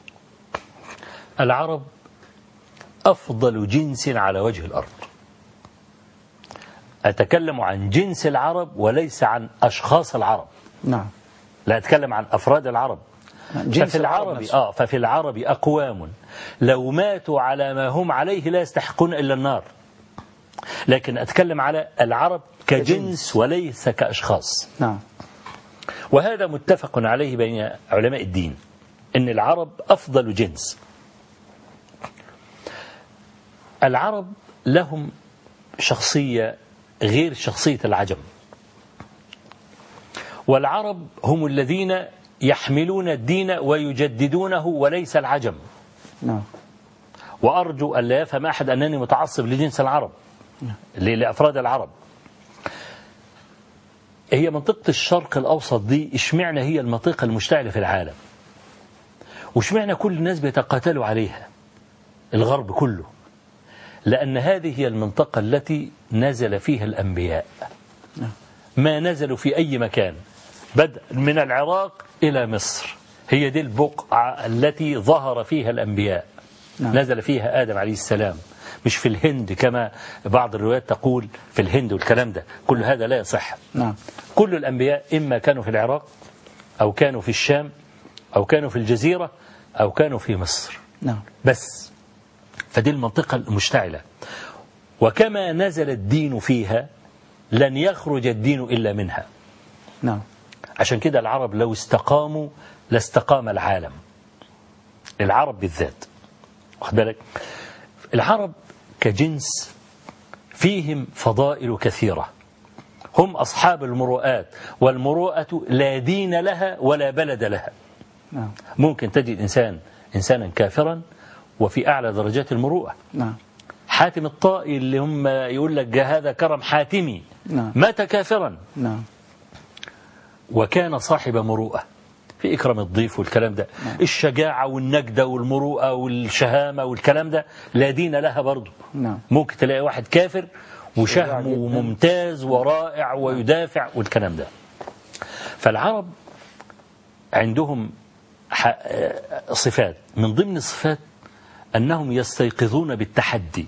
العرب أفضل جنس على وجه الأرض أتكلم عن جنس العرب وليس عن أشخاص العرب نعم لا أتكلم عن أفراد العرب جنس ففي العرب نفسه. آه ففي العرب أقوام لو ماتوا على ما هم عليه لا يستحقون إلا النار لكن أتكلم على العرب كجنس وليس كأشخاص نعم وهذا متفق عليه بين علماء الدين أن العرب أفضل جنس العرب لهم شخصية غير شخصية العجم والعرب هم الذين يحملون الدين ويجددونه وليس العجم نعم وأرجو أن لا يفهم أحد أنني متعصب لجنس العرب ل- لأفراد العرب هي منطقة الشرق الأوسط دي اشمعنى هي المنطقة المشتعلة في العالم واشمعنى كل الناس بيتقاتلوا عليها الغرب كله لأن هذه هي المنطقة التي نزل فيها الأنبياء ما نزلوا في أي مكان بدء من العراق إلى مصر هي دي البقعة التي ظهر فيها الأنبياء نعم. نزل فيها آدم عليه السلام مش في الهند كما بعض الروايات تقول في الهند والكلام ده كل هذا لا يصح نعم كل الأنبياء إما كانوا في العراق أو كانوا في الشام أو كانوا في الجزيرة أو كانوا في مصر نعم بس فدي المنطقة المشتعلة وكما نزل الدين فيها لن يخرج الدين إلا منها نعم عشان كده العرب لو استقاموا لاستقام العالم العرب بالذات واخد بالك العرب كجنس فيهم فضائل كثيرة هم أصحاب المروءات والمروءة لا دين لها ولا بلد لها نعم ممكن تجد إنسان إنسانا كافرا وفي أعلى درجات المروءة نعم حاتم الطائي اللي هم يقول لك جا هذا كرم حاتمي نعم. مات كافرا نعم وكان صاحب مروءة في إكرام الضيف والكلام ده الشجاعة والنجدة والمروءة والشهامة والكلام ده لا دين لها برضه نعم ممكن تلاقي واحد كافر شجاع وشهم جداً. ممتاز ورائع ويدافع والكلام ده فالعرب عندهم ح- آه، صفات من ضمن الصفات أنهم يستيقظون بالتحدي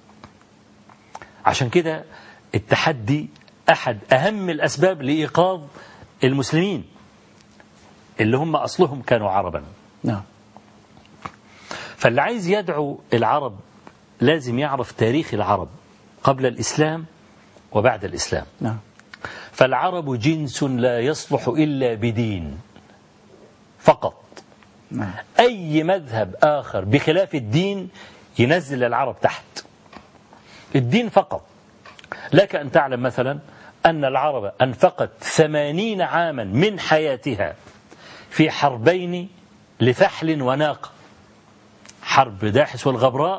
عشان كده التحدي أحد أهم الأسباب لإيقاظ المسلمين اللي هم أصلهم كانوا عربا نعم فاللي عايز يدعو العرب لازم يعرف تاريخ العرب قبل الإسلام وبعد الإسلام نعم فالعرب جنس لا يصلح إلا بدين فقط نعم أي مذهب آخر بخلاف الدين ينزل العرب تحت الدين فقط لك أن تعلم مثلا أن العرب أنفقت ثمانين عاما من حياتها في حربين لفحل وناقة حرب داحس والغبراء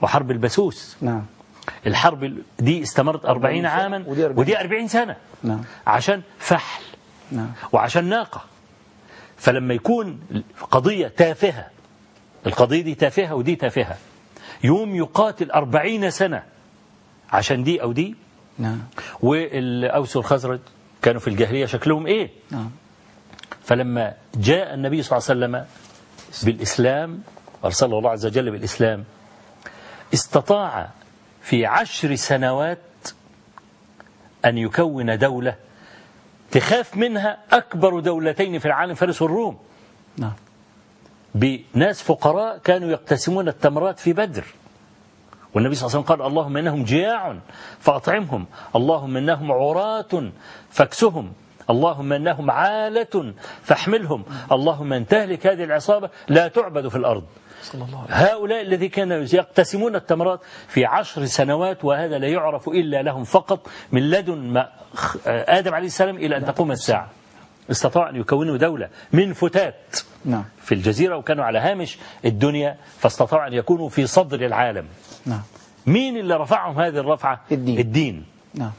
وحرب البسوس نعم الحرب دي استمرت 40 سنة عاما ودي 40 ودي 40 سنة نعم عشان فحل نعم وعشان ناقة فلما يكون قضية تافهة القضية دي تافهة ودي تافهة يوم يقاتل أربعين سنة عشان دي أو دي نعم والأوس والخزرج كانوا في الجاهلية شكلهم إيه نعم فلما جاء النبي صلى الله عليه وسلم بالإسلام أرسله الله عز وجل بالإسلام استطاع في عشر سنوات أن يكون دولة تخاف منها أكبر دولتين في العالم فارس والروم نعم بناس فقراء كانوا يقتسمون التمرات في بدر والنبي صلى الله عليه وسلم قال اللهم انهم جياع فاطعمهم اللهم انهم عراة فاكسهم اللهم انهم عالة فاحملهم اللهم ان تهلك هذه العصابة لا تعبد في الارض صلى الله عليه هؤلاء الذي كانوا يقتسمون التمرات في عشر سنوات وهذا لا يعرف إلا لهم فقط من لدن ما آدم عليه السلام إلى أن تقوم الساعة استطاعوا أن يكونوا دولة من فتات نعم في الجزيرة وكانوا على هامش الدنيا فاستطاعوا أن يكونوا في صدر العالم نعم مين اللي رفعهم هذه الرفعة الدين. الدين نعم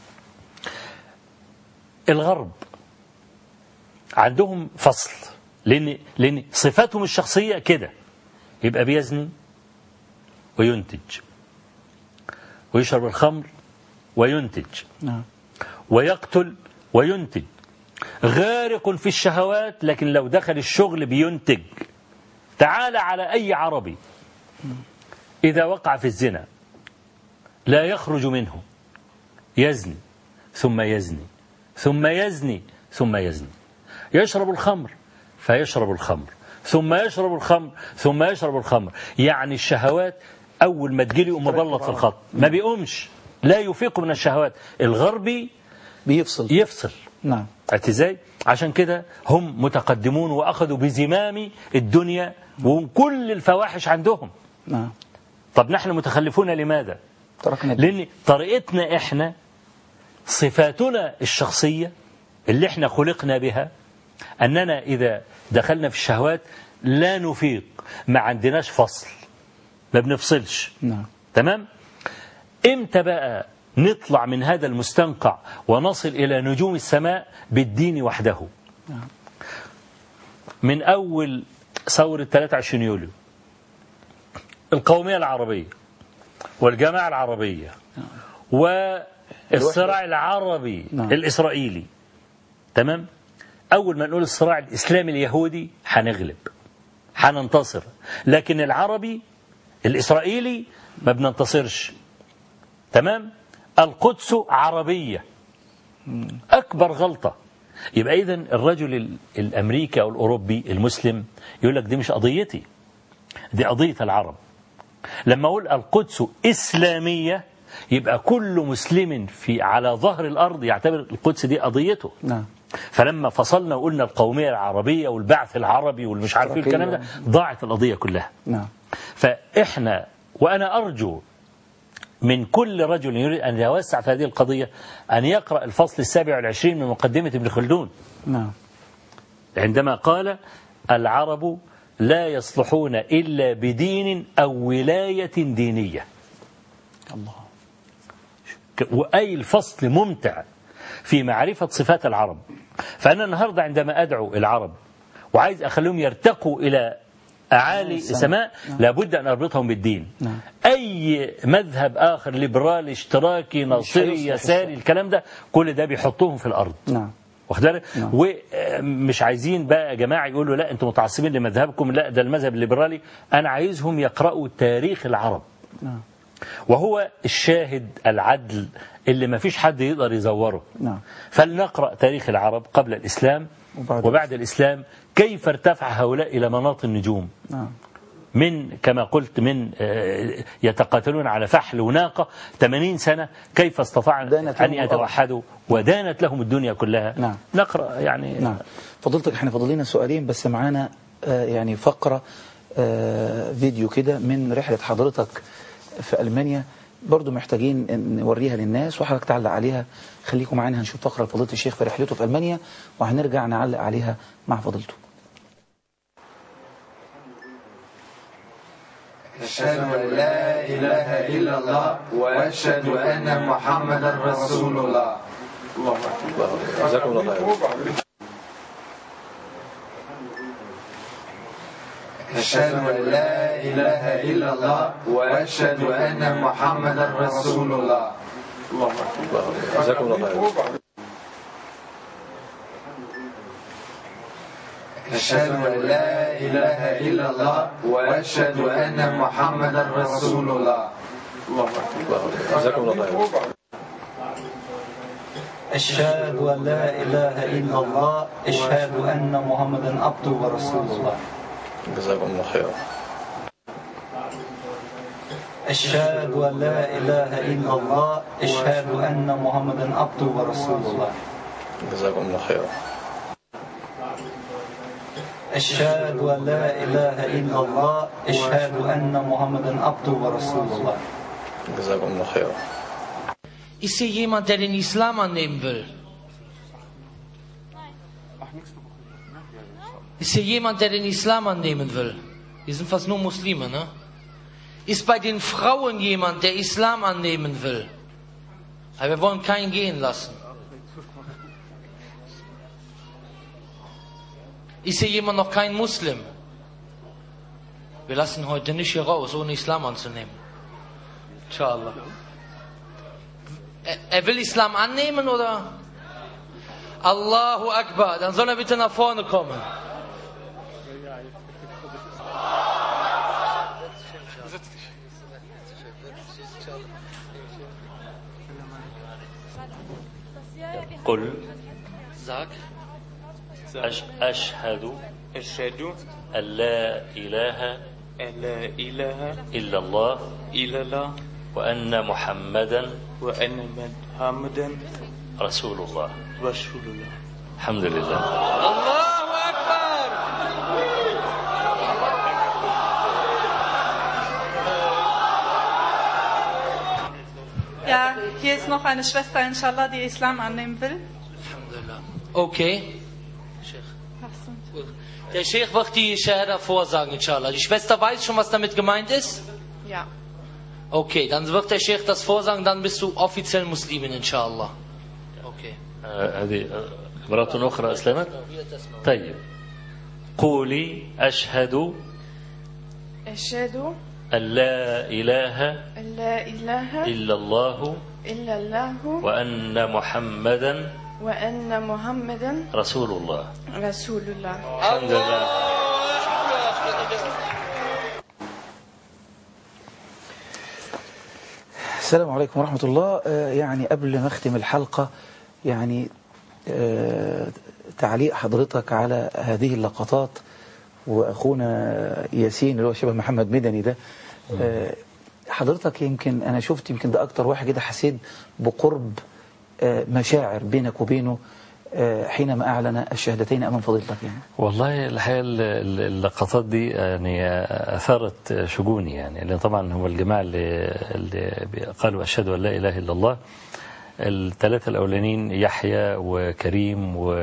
الغرب عندهم فصل لأن, لأن صفاتهم الشخصية كده يبقى بيزني وينتج ويشرب الخمر وينتج نعم ويقتل وينتج غارق في الشهوات لكن لو دخل الشغل بينتج تعال على أي عربي إذا وقع في الزنا لا يخرج منه يزني ثم يزني ثم يزني ثم يزني يشرب الخمر فيشرب الخمر ثم يشرب الخمر ثم يشرب الخمر يعني الشهوات أول ما تجيلي يقوم مبلط في الخط ما بيقومش لا يفيق من الشهوات الغربي بيفصل يفصل نعم عرفت ازاي؟ عشان كده هم متقدمون واخذوا بزمام الدنيا وكل الفواحش عندهم. نعم طب نحن متخلفون لماذا؟ تركنا الدين. لان طريقتنا احنا صفاتنا الشخصيه اللي احنا خلقنا بها اننا اذا دخلنا في الشهوات لا نفيق ما عندناش فصل ما بنفصلش نعم تمام امتى بقى نطلع من هذا المستنقع ونصل إلى نجوم السماء بالدين وحده نعم. من أول ثورة 23 يوليو القومية العربية والجماعة العربية والصراع العربي نعم. الإسرائيلي تمام أول ما نقول الصراع الإسلامي اليهودي هنغلب هننتصر لكن العربي الإسرائيلي ما بننتصرش تمام القدس عربية أكبر غلطة يبقى إذن الرجل ال- الأمريكي أو الأوروبي المسلم يقول لك دي مش قضيتي دي قضية العرب لما أقول القدس إسلامية يبقى كل مسلم في على ظهر الأرض يعتبر القدس دي قضيته نعم فلما فصلنا وقلنا القومية العربية والبعث العربي والمش عارف ايه الكلام ده ضاعت القضية كلها نعم فإحنا وأنا أرجو من كل رجل يريد أن يوسع في هذه القضية أن يقرأ الفصل السابع والعشرين من مقدمة ابن خلدون نعم عندما قال العرب لا يصلحون إلا بدين أو ولاية دينية الله ك- وأي الفصل ممتع في معرفة صفات العرب فأنا النهاردة عندما أدعو العرب وعايز أخليهم يرتقوا إلى أعالي السماء. سماء لابد أن أربطهم بالدين نعم. أي مذهب آخر ليبرالي اشتراكي ناصري هيصلح يساري الكلام ده كل ده بيحطوهم في الأرض نعم واخد بالك نعم. ومش عايزين بقى يا جماعه يقولوا لا انتم متعصبين لمذهبكم لا ده المذهب الليبرالي انا عايزهم يقراوا تاريخ العرب نعم وهو الشاهد العدل اللي ما فيش حد يقدر يزوره نعم فلنقرأ تاريخ العرب قبل الإسلام وبعد وبعد الإسلام كيف ارتفع هؤلاء إلى مناط النجوم نعم من كما قلت من آه، يتقاتلون على فحل وناقة 80 سنة كيف استطاعوا دانت أن لهم الأرض. يتوحدوا ودانت لهم الدنيا كلها نعم. نقرأ يعني نعم فضلتك احنا فاضل لنا سؤالين بس معانا آه، يعني فقرة آه، فيديو كده من رحلة حضرتك في ألمانيا برضو محتاجين إن نوريها للناس وحضرتك تعلق عليها خليكم معانا هنشوف فقرة فضيلة الشيخ في رحلته في ألمانيا وهنرجع نعلق عليها مع فضيلته أشهد أن لا إله إلا الله وأشهد أن محمدا رسول الله الله أكبر جزاكم الله خير أشهد أن لا إله إلا الله وأشهد أن محمدا رسول الله الله أكبر جزاكم الله خير أشهد أن لا إله إلا الله وأشهد أن محمدا رسول الله الله أكبر جزاكم الله خير أشهد أن لا إله إلا الله أشهد أن محمدا عبده ورسول الله جزاكم الله خير أشهد أن لا إله إلا الله أشهد أن محمدا عبده ورسول الله جزاكم الله خير أشهد أن لا إله إلا الله أشهد أن محمدا عبده ورسول الله جزاكم الله خير Ist hier jemand, der den Islam annehmen will? Ist hier jemand, der den Islam annehmen will? Wir sind fast nur Muslime, ne? Ist bei den Frauen jemand, der Islam annehmen will? Aber wir wollen keinen gehen lassen. Ist hier jemand noch kein Muslim? Wir lassen heute nicht hier raus, ohne Islam anzunehmen. Inshallah. Er, er will Islam annehmen oder? Allahu Akbar. Dann soll er bitte nach vorne kommen. قل Sag. أش أشهد أشهد أن لا إله أن لا إله إلا الله إلا الله وأن محمدا وأن محمدا رسول الله رسول الله الحمد لله Allahu Akbar. Ja, hier ist noch eine Schwester, inshallah, die Islam annehmen will. Alhamdulillah. Okay. Hast du- Der Sheikh wird die Shahada vorsagen, inshallah. Die Schwester weiß schon, was damit gemeint ist? Ja. Okay, dann wird der Sheikh das vorsagen, dann bist du offiziell Muslimin, inshallah. Okay. آه، هذه آه، امرأة أخرى أسلمت طيب قولي أشهد أشهد أن لا إله أن لا إله إلا الله إلا الله وأن محمدا وأن محمدا رسول الله رسول الله الحمد لله السلام عليكم ورحمة الله آه، يعني قبل ما أختم الحلقة يعني آه، تعليق حضرتك على هذه اللقطات وأخونا ياسين اللي هو شبه محمد مدني ده آه، حضرتك يمكن أنا شفت يمكن ده أكتر واحد كده حسيت بقرب آه، مشاعر بينك وبينه آه، حينما أعلن الشهادتين أمام فضيلتك يعني والله الحقيقة ال- ال- اللقطات دي يعني أثارت شجوني يعني لأن طبعا هو الجماعة اللي, اللي قالوا أشهد أن لا إله إلا الله الثلاثة الأولانيين يحيى وكريم و...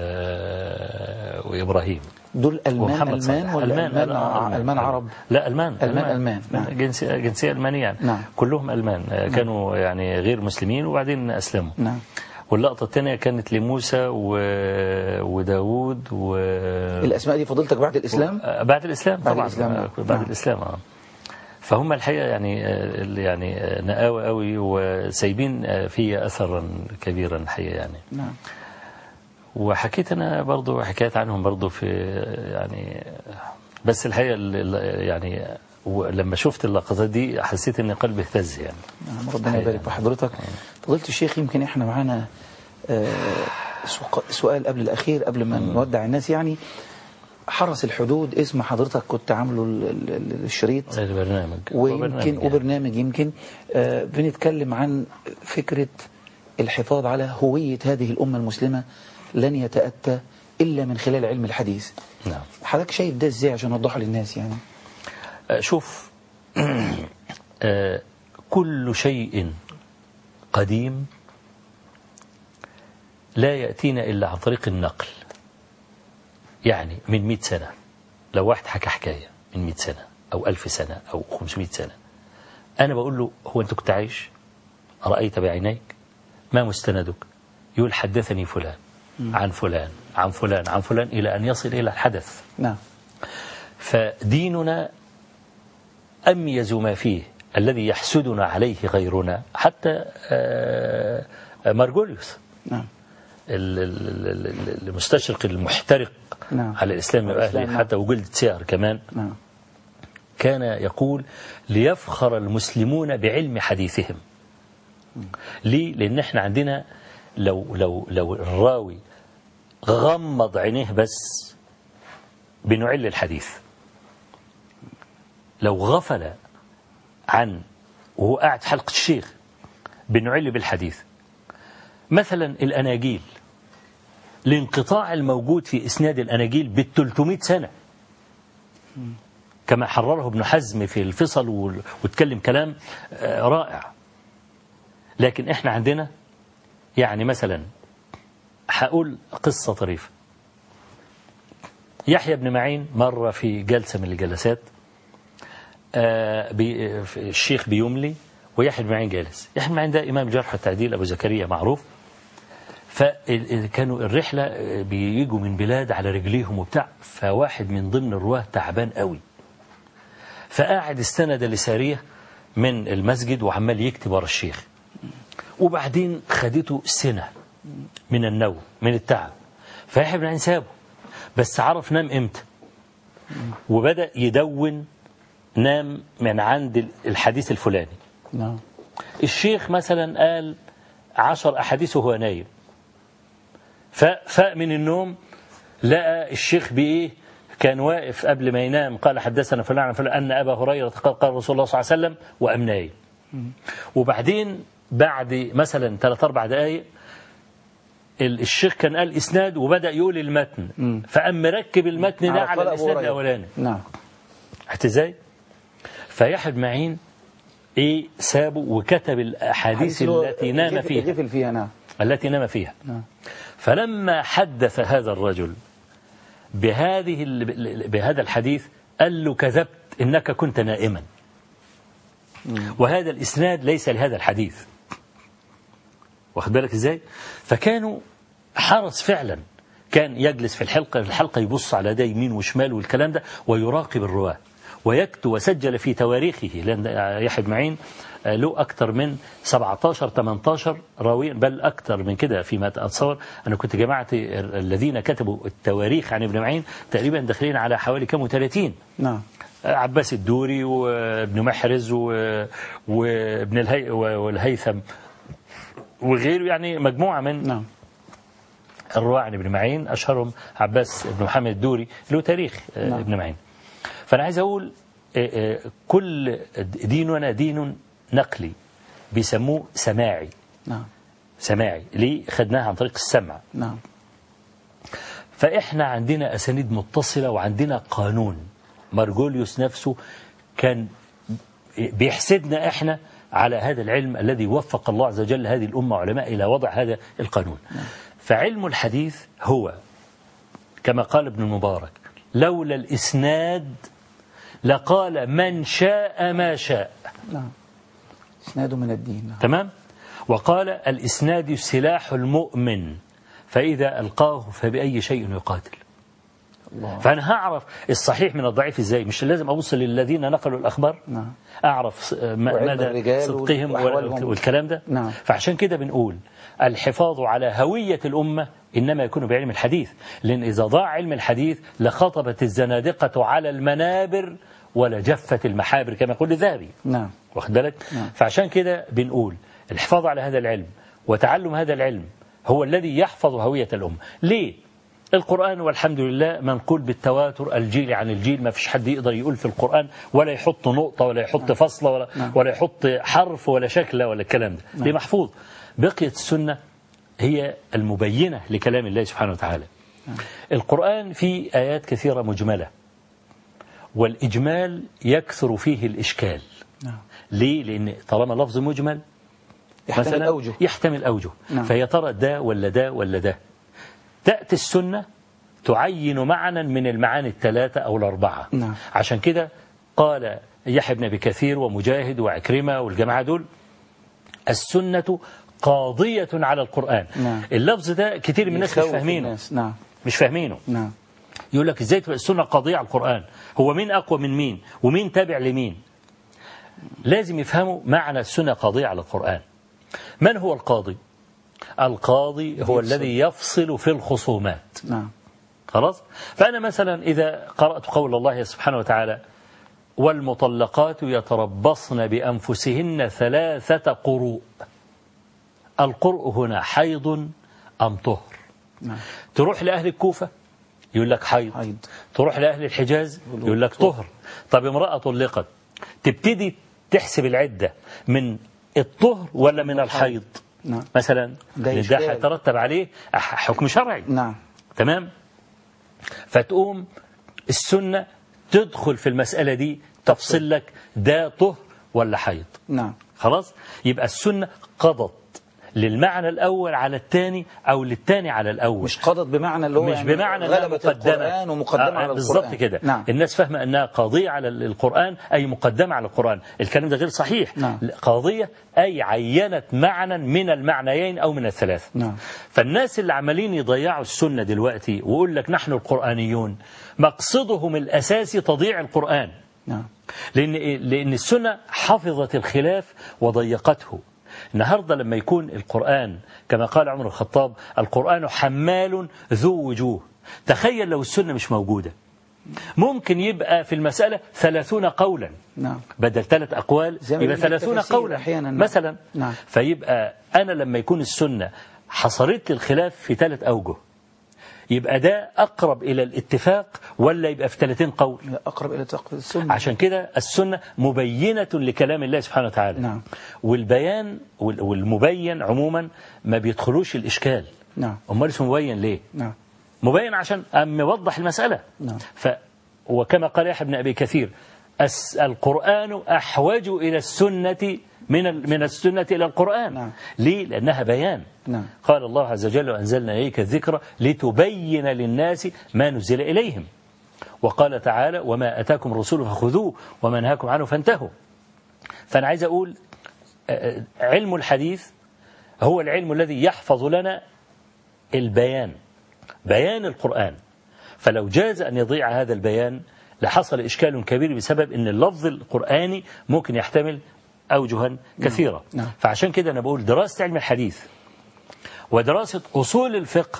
وإبراهيم دول ألمان ومحمد ألمان صالح ولا ألمان, آه، ألمان عرب لا ألمان ألمان ألمان نعم. جنسية, جنسية ألمانية يعني نعم. كلهم ألمان آه، كانوا يعني غير مسلمين وبعدين أسلموا نعم واللقطة الثانية كانت لموسى و... وداود و... الأسماء دي فضيلتك بعد الإسلام آه، بعد الإسلام بعد طبعا الإسلام، نعم. آه، بعد نعم. الإسلام آه. فهم الحقيقة يعني آه، اللي يعني آه، نقاوة قوي وسايبين آه، في أثرا كبيرا الحقيقة يعني نعم وحكيت أنا برضو حكايات عنهم برضو في يعني بس الحقيقة ال- ال- يعني لما شفت اللقطات دي حسيت ان قلبي اهتز يعني نعم ربنا يبارك في حضرتك فضيلة الشيخ يمكن احنا معانا آه، سوق- سؤال قبل الأخير قبل ما نودع الناس يعني حرس الحدود اسم حضرتك كنت عامله ال- ال- ال- الشريط البرنامج ويمكن وبرنامج وبرنامج يمكن آه، بنتكلم عن فكرة الحفاظ على هوية هذه الأمة المسلمة لن يتأتى إلا من خلال علم الحديث نعم حضرتك شايف ده ازاي عشان نوضحه للناس يعني آه، شوف آه، كل شيء قديم لا يأتينا إلا عن طريق النقل يعني من مئة سنة لو واحد حكى حكاية من مئة سنة أو ألف سنة أو 500 سنة أنا بقول له هو أنت كنت عايش رأيت بعينيك ما مستندك يقول حدثني فلان عن فلان عن فلان عن فلان إلى أن يصل إلى الحدث نعم فديننا أميز ما فيه الذي يحسدنا عليه غيرنا حتى آه، مارجوليوس نعم ال- ال- ال- ال- المستشرق المحترق نعم. على الإسلام وأهله الإسلام، حتى وجلد سيار كمان نعم كان يقول ليفخر المسلمون بعلم حديثهم ليه؟ لأن احنا عندنا لو لو لو الراوي غمض عينيه بس بنعل الحديث لو غفل عن وهو قاعد في حلقة الشيخ بنعل بالحديث مثلا الأناجيل الانقطاع الموجود في إسناد الأناجيل بال سنة كما حرره ابن حزم في الفصل وال- واتكلم كلام آه، رائع لكن احنا عندنا يعني مثلا هقول قصة طريفة يحيى بن معين مرة في جلسة من الجلسات آه، بي- في- الشيخ بيملي ويحيى بن معين جالس يحيى بن معين ده إمام جرح التعديل أبو زكريا معروف فكانوا الرحلة آه، بيجوا من بلاد على رجليهم وبتاع فواحد من ضمن الرواه تعبان قوي فقاعد استند لسارية من المسجد وعمال يكتب ورا الشيخ وبعدين خدته سنة من النوم من التعب فيحيى بن عين سابه بس عرف نام امتى وبدأ يدون نام من عند الحديث الفلاني نعم الشيخ مثلا قال عشر أحاديث وهو نايم ففاق من النوم لقى الشيخ بإيه كان واقف قبل ما ينام قال حدثنا فلان عن فلان أن أبا هريرة قال قال رسول الله صلى الله عليه وسلم وقام نايم وبعدين بعد مثلا ثلاث أربع دقايق ال- الشيخ كان قال إسناد وبدأ يقول المتن فقام مركب المتن ده على قال أبو الإسناد هريرة. الأولاني نعم عرفت ازاي؟ فيحيى بن معين ايه سابه وكتب الاحاديث حديث هو التي نام غفل- فيها غفل فيها نعم التي نام فيها نعم. فلما حدث هذا الرجل بهذه ال- بهذا الحديث قال له كذبت انك كنت نائما وهذا الاسناد ليس لهذا الحديث واخد بالك ازاي فكانوا حرص فعلا كان يجلس في الحلقة في الحلقة يبص على ده يمين وشمال والكلام ده ويراقب الرواة ويكتب وسجل في تواريخه لأن يحيى بن معين آه، له أكثر من 17 18 راويا بل أكثر من كده فيما أتصور أنا كنت جمعت ال- الذين كتبوا التواريخ عن ابن معين تقريبا داخلين على حوالي كم 30 نعم عباس الدوري وابن محرز و- وابن الهي والهيثم وغيره يعني مجموعة من نعم الرواة عن ابن معين أشهرهم عباس بن محمد الدوري له تاريخ آه، نعم. ابن معين فأنا عايز أقول آه، آه، كل ديننا دين نقلي بيسموه سماعي نعم سماعي ليه خدناها عن طريق السمع نعم فإحنا عندنا أسانيد متصلة وعندنا قانون مارجوليوس نفسه كان بيحسدنا إحنا على هذا العلم الذي وفق الله عز وجل هذه الأمة علماء إلى وضع هذا القانون فعلم الحديث هو كما قال ابن المبارك لولا الإسناد لقال من شاء ما شاء نعم اسناد من الدين نعم. تمام وقال الإسناد سلاح المؤمن فإذا ألقاه فبأي شيء يقاتل الله فأنا هعرف الصحيح من الضعيف إزاي مش لازم أبص للذين نقلوا الأخبار نعم أعرف س- م- وعلم مدى الرجال صدقهم وأحوالهم. والكلام ده نعم. فعشان كده بنقول الحفاظ على هوية الأمة إنما يكون بعلم الحديث لأن إذا ضاع علم الحديث لخطبت الزنادقة على المنابر ولجفت المحابر كما يقول الذهبي نعم واخد بالك نعم. فعشان كده بنقول الحفاظ على هذا العلم وتعلم هذا العلم هو الذي يحفظ هوية الأمة ليه القرآن والحمد لله منقول بالتواتر الجيل عن الجيل ما فيش حد يقدر يقول في القرآن ولا يحط نقطة ولا يحط فصلة ولا, ولا يحط حرف ولا شكل ولا الكلام ده ليه محفوظ بقية السنة هي المبينة لكلام الله سبحانه وتعالى القرآن فيه آيات كثيرة مجملة والإجمال يكثر فيه الإشكال نعم ليه؟ لأن طالما لفظ مجمل يحتمل مثلا أوجه يحتمل أوجه نعم. فيا ترى ده ولا ده ولا ده تأتي السنة تعين معنى من المعاني الثلاثة أو الأربعة نعم. عشان كده قال يحيى بن أبي كثير ومجاهد وعكرمة والجماعة دول السنة قاضية على القرآن نعم. اللفظ ده كتير من الناس مش يخوف فاهمينه الناس. نعم مش فاهمينه نعم يقول لك ازاي تبقى السنة قاضية على القرآن هو مين أقوى من مين ومين تابع لمين لازم يفهموا معنى السنة قاضية على القرآن من هو القاضي القاضي هو يفصل. الذي يفصل في الخصومات نعم خلاص فأنا مثلا إذا قرأت قول الله سبحانه وتعالى والمطلقات يتربصن بأنفسهن ثلاثة قروء القرء هنا حيض أم طهر نعم تروح لأهل الكوفة يقول لك حيض حيض. تروح لأهل الحجاز يقول لك طهر طب امرأة طلقت تبتدي تحسب العدة من الطهر ولا من الحيض نعم. مثلا ده لأن ده إشكال. هيترتب عليه ح- حكم شرعي نعم تمام فتقوم السنة تدخل في المسألة دي تفصل لك ده طهر ولا حيض نعم خلاص يبقى السنة قضت للمعنى الأول على الثاني أو للثاني على الأول مش قضت بمعنى اللي هو مش يعني بمعنى انها غلبت مقدمة القرآن ومقدمة آه، على بالظبط القرآن كده نعم الناس فاهمة أنها قاضية على القرآن أي مقدمة على القرآن الكلام ده غير صحيح نعم. قاضية أي عينت معنى من المعنيين أو من الثلاث نعم. فالناس اللي عمالين يضيعوا السنة دلوقتي ويقول لك نحن القرآنيون مقصدهم الأساسي تضييع القرآن نعم لأن لأن السنة حفظت الخلاف وضيقته النهارده لما يكون القرآن كما قال عمر الخطاب القرآن حمال ذو وجوه تخيل لو السنة مش موجودة ممكن يبقى في المسألة ثلاثون قولا نعم بدل ثلاث أقوال زي ما يبقى بيقول ثلاثون التفاسير قولا أحياناً. مثلا نعم. فيبقى أنا لما يكون السنة حصرت لي الخلاف في ثلاث أوجه يبقى ده أقرب إلى الاتفاق ولا يبقى في 30 قول أقرب إلى تقوى السنة عشان كده السنة مبينة لكلام الله سبحانه وتعالى نعم. والبيان وال- والمبين عموما ما بيدخلوش الإشكال نعم أمال اسمه مبين ليه نعم مبين عشان أم يوضح المسألة نعم. ف وكما قال يحيى بن أبي كثير الس- القرآن أحوج إلى السنة من ال- من السنة إلى القرآن نعم. ليه لأنها بيان نعم. قال الله عز وجل وأنزلنا إليك الذكر لتبين للناس ما نزل إليهم وقال تعالى وما أتاكم الرسول فخذوه وما نهاكم عنه فانتهوا فأنا عايز أقول آه، علم الحديث هو العلم الذي يحفظ لنا البيان بيان القرآن فلو جاز أن يضيع هذا البيان لحصل إشكال كبير بسبب أن اللفظ القرآني ممكن يحتمل أوجها كثيرة نعم. فعشان كده أنا بقول دراسة علم الحديث ودراسة أصول الفقه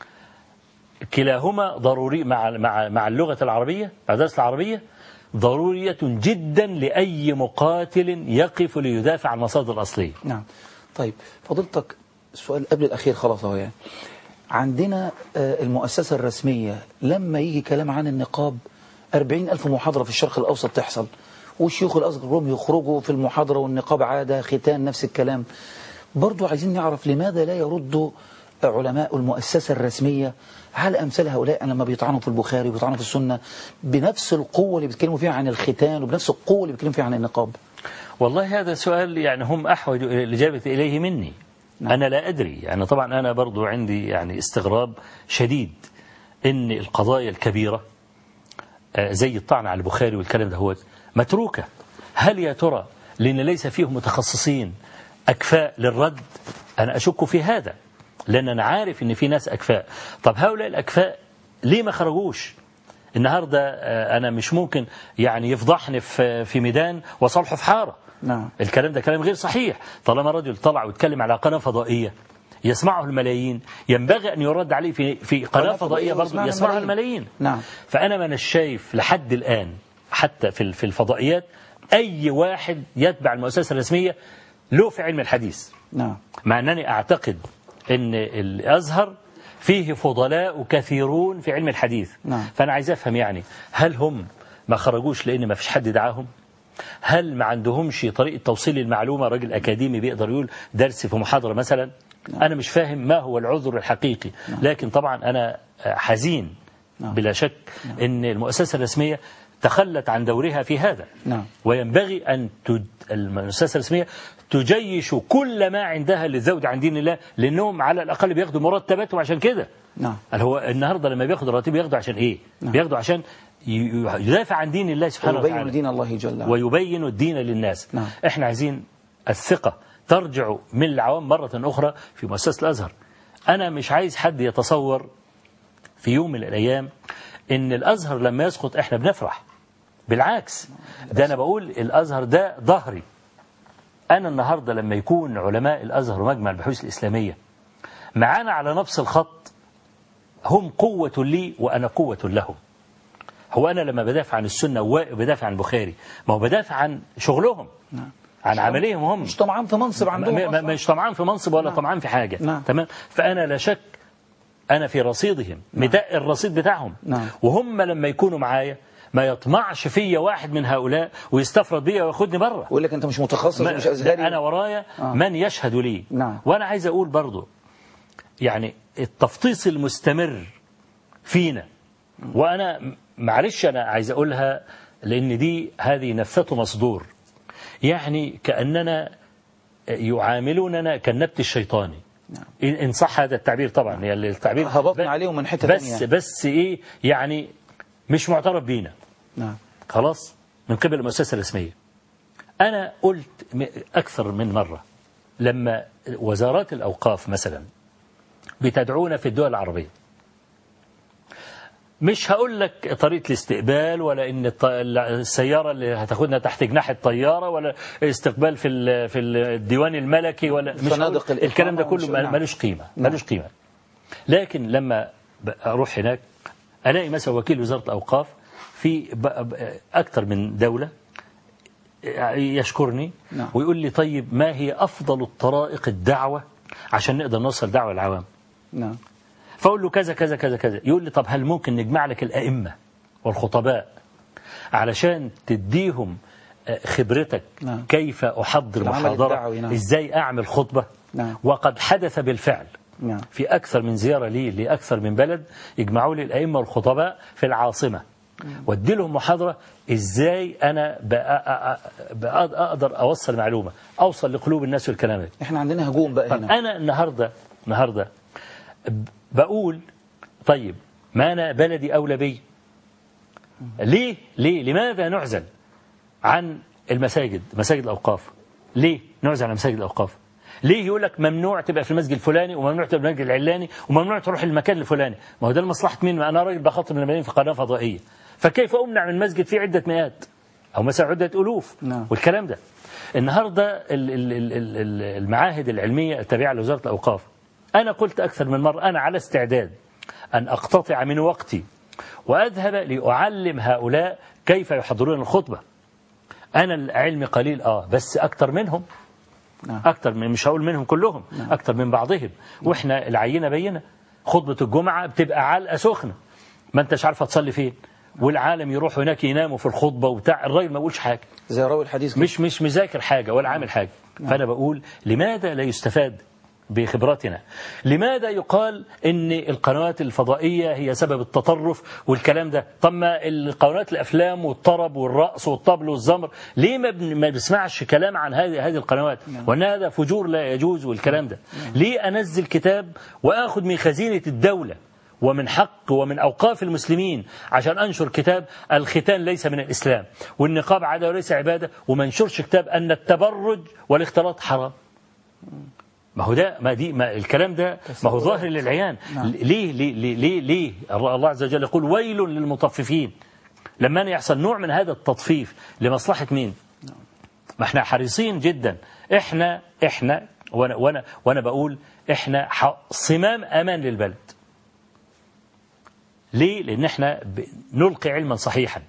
كلاهما ضروري مع مع مع اللغة العربية مع الدراسة العربية ضرورية جدا لأي مقاتل يقف ليدافع عن المصادر الأصلية نعم طيب فضيلتك السؤال قبل الأخير خلاص أهو يعني عندنا آه، المؤسسة الرسمية لما يجي كلام عن النقاب أربعين ألف محاضرة في الشرق الأوسط تحصل والشيوخ الأصغر كلهم يخرجوا في المحاضرة والنقاب عادة ختان نفس الكلام برضو عايزين نعرف لماذا لا يرد علماء المؤسسة الرسمية على أمثال هؤلاء لما بيطعنوا في البخاري وبيطعنوا في السنة بنفس القوة اللي بيتكلموا فيها عن الختان وبنفس القوة اللي بيتكلموا فيها عن النقاب والله هذا سؤال يعني هم أحوج إلى الإجابة إليه مني أنا لا أدري يعني طبعا أنا برضو عندي يعني استغراب شديد إن القضايا الكبيرة آه، زي الطعن على البخاري والكلام ده هو متروكة هل يا ترى لأن ليس فيهم متخصصين أكفاء للرد أنا أشك في هذا لأن أنا عارف إن في ناس أكفاء طب هؤلاء الأكفاء ليه ما خرجوش النهاردة آه، أنا مش ممكن يعني يفضحني في في ميدان وصلحه في حارة نعم الكلام ده كلام غير صحيح طالما رجل طلع واتكلم على قناة فضائية يسمعه الملايين ينبغي أن يرد عليه في في قناة قناة فضائية فضائية برضه يسمعها يسمعها الملايين. الملايين نعم. فأنا من الشايف لحد الآن حتى في في الفضائيات أي واحد يتبع المؤسسة الرسمية له في علم الحديث نعم مع أنني أعتقد أن الأزهر فيه فضلاء كثيرون في علم الحديث نعم. فأنا عايز أفهم يعني هل هم ما خرجوش لأن ما فيش حد دعاهم هل ما عندهمش طريقة توصيل المعلومة راجل أكاديمي بيقدر يقول درس في محاضرة مثلا أنا مش فاهم ما هو العذر الحقيقي لكن طبعا أنا حزين بلا شك أن المؤسسة الرسمية تخلت عن دورها في هذا نعم. وينبغي أن تد... المؤسسة الرسمية تجيش كل ما عندها للذود عن دين الله لأنهم على الأقل بياخدوا مرتباتهم عشان كده نعم قال هو النهارده لما بياخد راتب بياخده عشان ايه؟ نعم. بياخده عشان يدافع عن دين الله سبحانه ويبين وتعالى دين الله جل وعلا ويبين الدين للناس نعم. احنا عايزين الثقة ترجع من العوام مرة أخرى في مؤسسة الأزهر أنا مش عايز حد يتصور في يوم من الأيام إن الأزهر لما يسقط احنا بنفرح بالعكس ده أنا بقول الأزهر ده ظهري أنا النهاردة لما يكون علماء الأزهر ومجمع البحوث الإسلامية معانا على نفس الخط هم قوة لي وأنا قوة لهم هو أنا لما بدافع عن السنة وبدافع عن البخاري ما هو بدافع عن شغلهم عن عمليهم هم مش طمعان في منصب عندهم ما- ما- أصلاً. مش طمعان في منصب ولا نعم. طمعان في حاجة نعم. تمام فأنا لا شك أنا في رصيدهم مدق الرصيد بتاعهم نعم. وهم لما يكونوا معايا ما يطمعش فيا واحد من هؤلاء ويستفرد بيا وياخدني بره ويقول لك انت مش متخصص ما- ومش ازهري أنا ورايا آه. من يشهد لي نعم. وأنا عايز أقول برضو يعني التفطيس المستمر فينا وأنا م- معلش أنا عايز أقولها لأن دي هذه نفثة مصدور يعني كأننا يعاملوننا كالنبت الشيطاني إن إن صح هذا التعبير طبعا يعني التعبير هبطنا ب- عليهم من حتة بس تانية. بس إيه يعني مش معترف بينا نعم خلاص من قبل المؤسسة الرسمية أنا قلت م- أكثر من مرة لما وزارات الأوقاف مثلا بتدعونا في الدول العربية مش هقول لك طريقة الاستقبال ولا ان الط- السيارة اللي هتاخدنا تحت جناح الطيارة ولا استقبال في ال- في الديوان الملكي ولا مش فنادق هقول الإقامة الكلام ده كله ومش- ما- نعم. ملوش قيمة نعم. ملوش قيمة لكن لما ب- اروح هناك الاقي مثلا وكيل وزارة الاوقاف في ب- ب- اكثر من دولة يشكرني نعم. ويقول لي طيب ما هي افضل الطرائق الدعوة عشان نقدر نوصل دعوة للعوام نعم فأقول له كذا كذا كذا كذا يقول لي طب هل ممكن نجمع لك الأئمة والخطباء علشان تديهم آه، خبرتك نعم. كيف أحضر العمل محاضرة الدعوي، نعم. إزاي أعمل خطبة نعم. وقد حدث بالفعل نعم في أكثر من زيارة لي لأكثر من بلد يجمعوا لي الأئمة والخطباء في العاصمة وادي لهم محاضرة إزاي أنا بأ- أ- أ- أقدر أوصل معلومة أوصل لقلوب الناس والكلام ده احنا عندنا هجوم بقى طب هنا أنا النهاردة النهاردة ب- بقول طيب ما أنا بلدي أولى بي ليه ليه لماذا نعزل عن المساجد مساجد الأوقاف ليه نعزل عن مساجد الأوقاف ليه يقول لك ممنوع تبقى في المسجد الفلاني وممنوع تبقى في المسجد العلاني وممنوع تروح المكان الفلاني ما هو ده لمصلحة مين ما أنا راجل بخاطب من الملايين في قناة فضائية فكيف أمنع من مسجد فيه عدة مئات أو مثلا عدة ألوف نعم. والكلام ده النهاردة ال- ال- ال- ال- ال- المعاهد العلمية التابعة لوزارة الأوقاف أنا قلت أكثر من مرة أنا على استعداد أن أقتطع من وقتي وأذهب لأعلم هؤلاء كيف يحضرون الخطبة أنا العلم قليل آه بس أكثر منهم نعم. أكثر من مش هقول منهم كلهم أكثر من بعضهم وإحنا العينة بينة خطبة الجمعة بتبقى علقة سخنة ما أنتش عارفة تصلي فين والعالم يروح هناك يناموا في الخطبة وبتاع الراجل ما يقولش حاجة زي راوي الحديث كده. مش مش مذاكر حاجة ولا عامل حاجة فأنا بقول لماذا لا يستفاد بخبراتنا لماذا يقال ان القنوات الفضائية هي سبب التطرف والكلام ده طب ما القنوات الافلام والطرب والرقص والطبل والزمر ليه ما بن- ما بنسمعش كلام عن هذه هذه القنوات وان هذا فجور لا يجوز والكلام ده ليه انزل كتاب واخد من خزينة الدولة ومن حق ومن أوقاف المسلمين عشان أنشر كتاب الختان ليس من الإسلام والنقاب عادة وليس عبادة وما انشرش كتاب أن التبرج والاختلاط حرام ما هو ده ما دي ما الكلام ده ما هو ظاهر للعيان ليه ليه ليه ليه, ليه الله عز وجل يقول ويل للمطففين لما أن يحصل نوع من هذا التطفيف لمصلحة مين ما احنا حريصين جدا احنا احنا وانا وانا وانا بقول احنا ح- صمام امان للبلد ليه لان احنا ب- نلقي علما صحيحا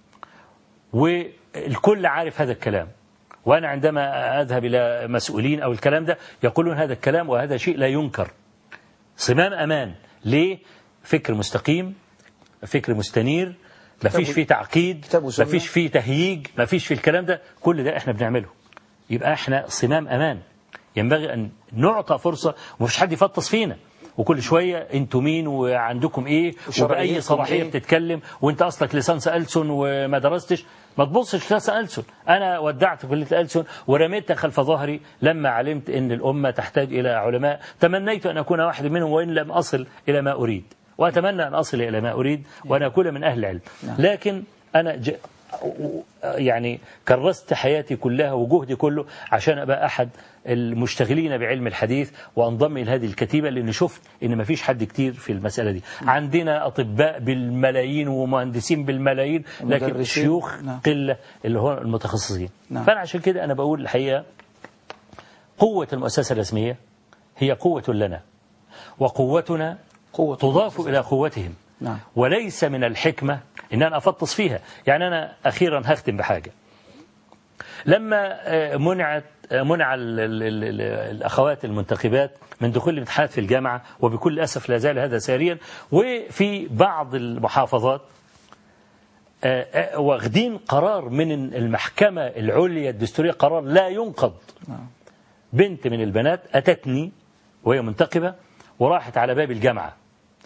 والكل عارف هذا الكلام وانا عندما اذهب الى مسؤولين او الكلام ده يقولون هذا الكلام وهذا شيء لا ينكر صمام امان ليه فكر مستقيم فكر مستنير ما فيش فيه تعقيد كتاب ما وسنة. فيش فيه تهييج ما فيش فيه الكلام ده كل ده احنا بنعمله يبقى احنا صمام امان ينبغي ان نعطى فرصه ومفيش حد يفطس فينا وكل شويه انتوا مين وعندكم ايه وشرعيتكم وباي صلاحيه إيه؟ بتتكلم وانت اصلك لسانس ألسن وما درستش ما تبصش لسانس ألسن انا ودعت كليه الألسن ورميتها خلف ظهري لما علمت ان الامه تحتاج الى علماء تمنيت ان اكون واحد منهم وان لم اصل الى ما اريد وأتمنى أن أصل إلى ما أريد وأن أكون من أهل العلم نعم. لكن أنا ج... يعني كرست حياتي كلها وجهدي كله عشان أبقى أحد المشتغلين بعلم الحديث وانضم إلى هذه الكتيبة لأن شفت إن ما فيش حد كتير في المسألة دي عندنا أطباء بالملايين ومهندسين بالملايين لكن ومدرسين. الشيوخ نعم. قلة اللي هو المتخصصين نعم. فأنا عشان كده أنا بقول الحقيقة قوة المؤسسة الرسمية هي قوة لنا وقوتنا قوة تضاف إلى قوتهم نعم. وليس من الحكمة إن أنا أفطس فيها يعني أنا أخيرا هختم بحاجة لما آه، منعت آه، منع ال- ال- ال- ال- الأخوات المنتخبات من دخول الامتحانات في الجامعة وبكل أسف لا زال هذا ساريا وفي بعض المحافظات آه، آه، واخدين قرار من المحكمة العليا الدستورية قرار لا ينقض بنت من البنات أتتني وهي منتقبة وراحت على باب الجامعة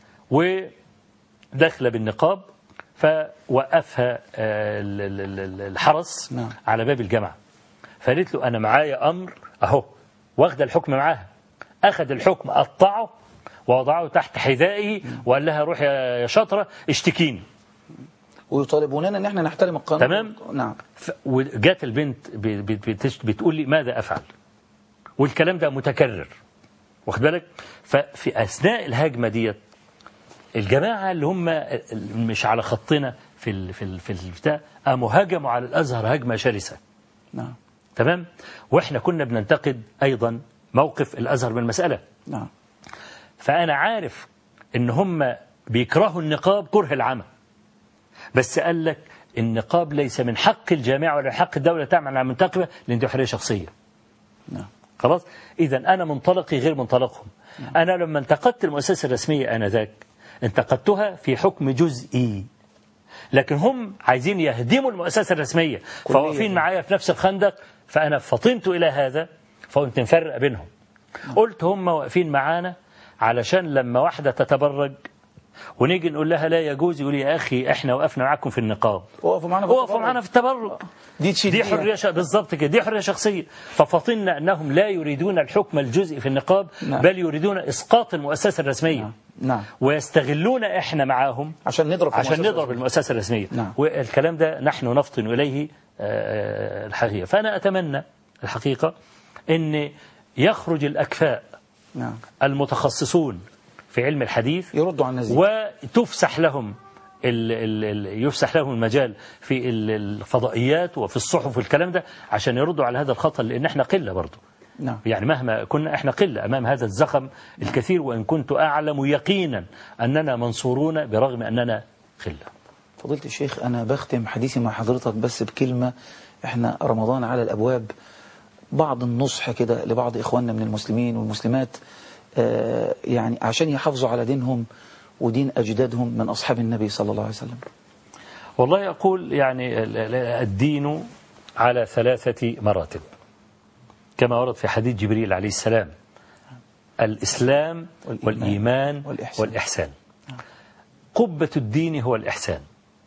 وداخلة بالنقاب فوقفها آه، ال- ال- ال- الحرس نعم. على باب الجامعة فقالت له أنا معايا أمر أهو واخدة الحكم معاها أخذ الحكم قطعه ووضعه تحت حذائه وقال لها روح يا يا شاطرة اشتكيني ويطالبوننا ان احنا نحترم القانون تمام. نعم ف- وجات البنت ب- ب- بتش- بتقول لي ماذا افعل والكلام ده متكرر واخد بالك ففي اثناء الهجمه ديت الجماعه اللي هم مش على خطنا في ال في ال في البتاع قاموا هجموا على الازهر هجمه شرسه نعم تمام واحنا كنا بننتقد ايضا موقف الازهر من المساله نعم فأنا عارف إن هم بيكرهوا النقاب كره العمى بس قال لك النقاب ليس من حق الجامعة ولا حق الدولة تعمل على المنتقبة لأن دي حرية شخصية نعم خلاص إذا أنا منطلقي غير منطلقهم أنا لما انتقدت المؤسسة الرسمية آنذاك انتقدتها في حكم جزئي لكن هم عايزين يهدموا المؤسسة الرسمية فواقفين معايا في نفس الخندق فأنا فطنت إلى هذا فقلت نفرق بينهم قلت هم واقفين معانا علشان لما واحدة تتبرج ونيجي نقول لها لا يجوز يقول يا أخي إحنا وقفنا معاكم في النقاب وقفوا معانا في وقفوا التبرج. معانا في التبرج دي تشيل دي فيها. حرية ش... بالظبط كده دي حرية شخصية ففطنا أنهم لا يريدون الحكم الجزئي في النقاب نعم. بل يريدون إسقاط المؤسسة الرسمية نعم ويستغلون إحنا معاهم عشان نضرب في عشان المؤسسة نضرب المؤسسة الرسمية نعم. والكلام ده نحن نفطن إليه آه، الحقيقة فأنا أتمنى الحقيقة أن يخرج الأكفاء نعم المتخصصون في علم الحديث يردوا على الناس دي. وتفسح لهم ال ال ال يفسح لهم المجال في ال- الفضائيات وفي الصحف والكلام ده عشان يردوا على هذا الخطر لأن احنا قلة برضه نعم يعني مهما كنا احنا قلة أمام هذا الزخم الكثير وإن كنت أعلم يقينا أننا منصورون برغم أننا قلة فضيلة الشيخ أنا بختم حديثي مع حضرتك بس بكلمة إحنا رمضان على الأبواب بعض النصح كده لبعض إخواننا من المسلمين والمسلمات آه، يعني عشان يحافظوا على دينهم ودين أجدادهم من أصحاب النبي صلى الله عليه وسلم والله يقول يعني ال- ال- الدين على ثلاثة مراتب كما ورد في حديث جبريل عليه السلام الإسلام والإيمان والإيمان والإحسان. والإحسان قبة الدين هو الإحسان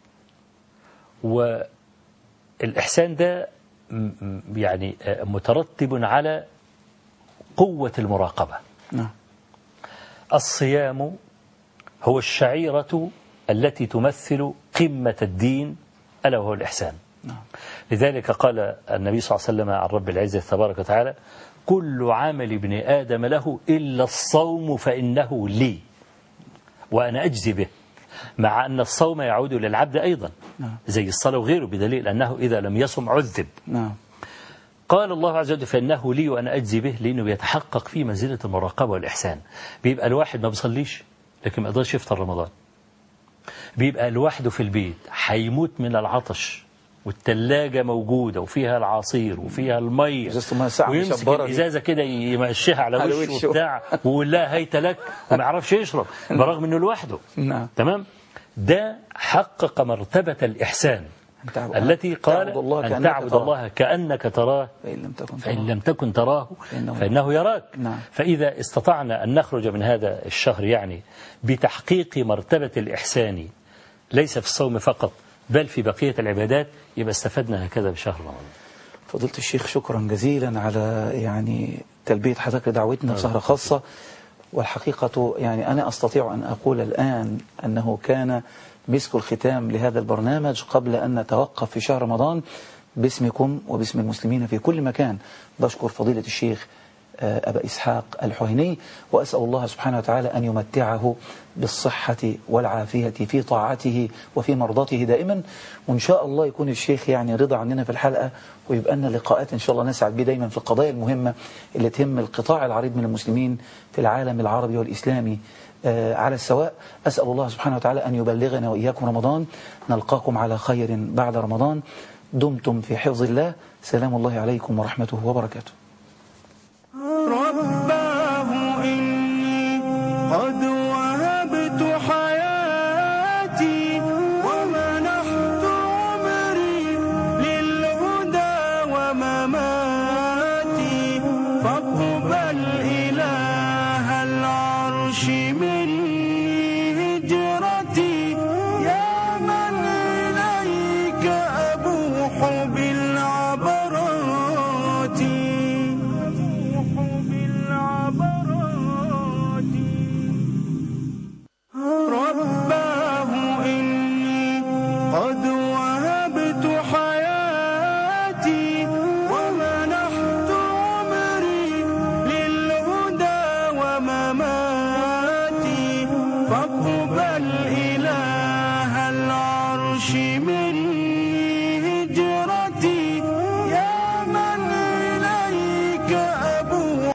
والإحسان ده م- م- يعني آه، مترتب على قوة المراقبة نعم الصيام هو الشعيرة التي تمثل قمة الدين ألا وهو الإحسان نعم. لذلك قال النبي صلى الله عليه وسلم عن رب العزة تبارك وتعالى كل عمل ابن آدم له إلا الصوم فإنه لي وأنا أجزي به مع أن الصوم يعود للعبد أيضا نعم. زي الصلاة وغيره بدليل أنه إذا لم يصم عذب نعم قال الله عز وجل فإنه لي وأنا أجزي به لأنه بيتحقق في منزلة المراقبة والإحسان بيبقى الواحد ما بيصليش لكن ما يقدرش يفطر رمضان بيبقى لوحده في البيت هيموت من العطش والتلاجة موجودة وفيها العصير وفيها المية إزازة المية ساعة ويمسك مشبرة كده. الإزازة كده يمشيها على على وشه وشه. وبتاع ويقول لها هيت لك وما يعرفش يشرب برغم إنه لوحده نعم تمام ده حقق مرتبة الإحسان أن تعبد- التي قال تعبد الله أن كأنك تعبد تراه. الله كأنك تراه فإن لم تكن فإن تراه. لم تكن تراه فإنه- فإنه يراك نعم. فإذا استطعنا أن نخرج من هذا الشهر يعني بتحقيق مرتبة الإحسان ليس في الصوم فقط بل في بقية العبادات يبقى استفدنا هكذا بشهر رمضان فضيلة الشيخ شكرا جزيلا على يعني تلبية حضرتك لدعوتنا بسهرة خاصة والحقيقة يعني أنا أستطيع أن أقول الآن أنه كان مسك الختام لهذا البرنامج قبل أن نتوقف في شهر رمضان باسمكم وباسم المسلمين في كل مكان بشكر فضيلة الشيخ آه، أبا إسحاق الحويني وأسأل الله سبحانه وتعالى أن يمتعه بالصحة والعافية في طاعته وفي مرضاته دائما وإن شاء الله يكون الشيخ يعني رضا عننا في الحلقة ويبقى لنا لقاءات إن شاء الله نسعد به دايما في القضايا المهمة اللي تهم القطاع العريض من المسلمين في العالم العربي والإسلامي آه، على السواء أسأل الله سبحانه وتعالى أن يبلغنا وإياكم رمضان نلقاكم على خير بعد رمضان دمتم في حفظ الله سلام الله عليكم ورحمته وبركاته رباه إني قد وهبت حياتي ومنحت عمري للهدى ومماتي فاقبل إله العرش مني هجرتي يا من إليك أبوح بالعبرات رباه إني قد وهبت حياتي ومنحت عمري للهدى ومماتي فاقبل إله العرش مني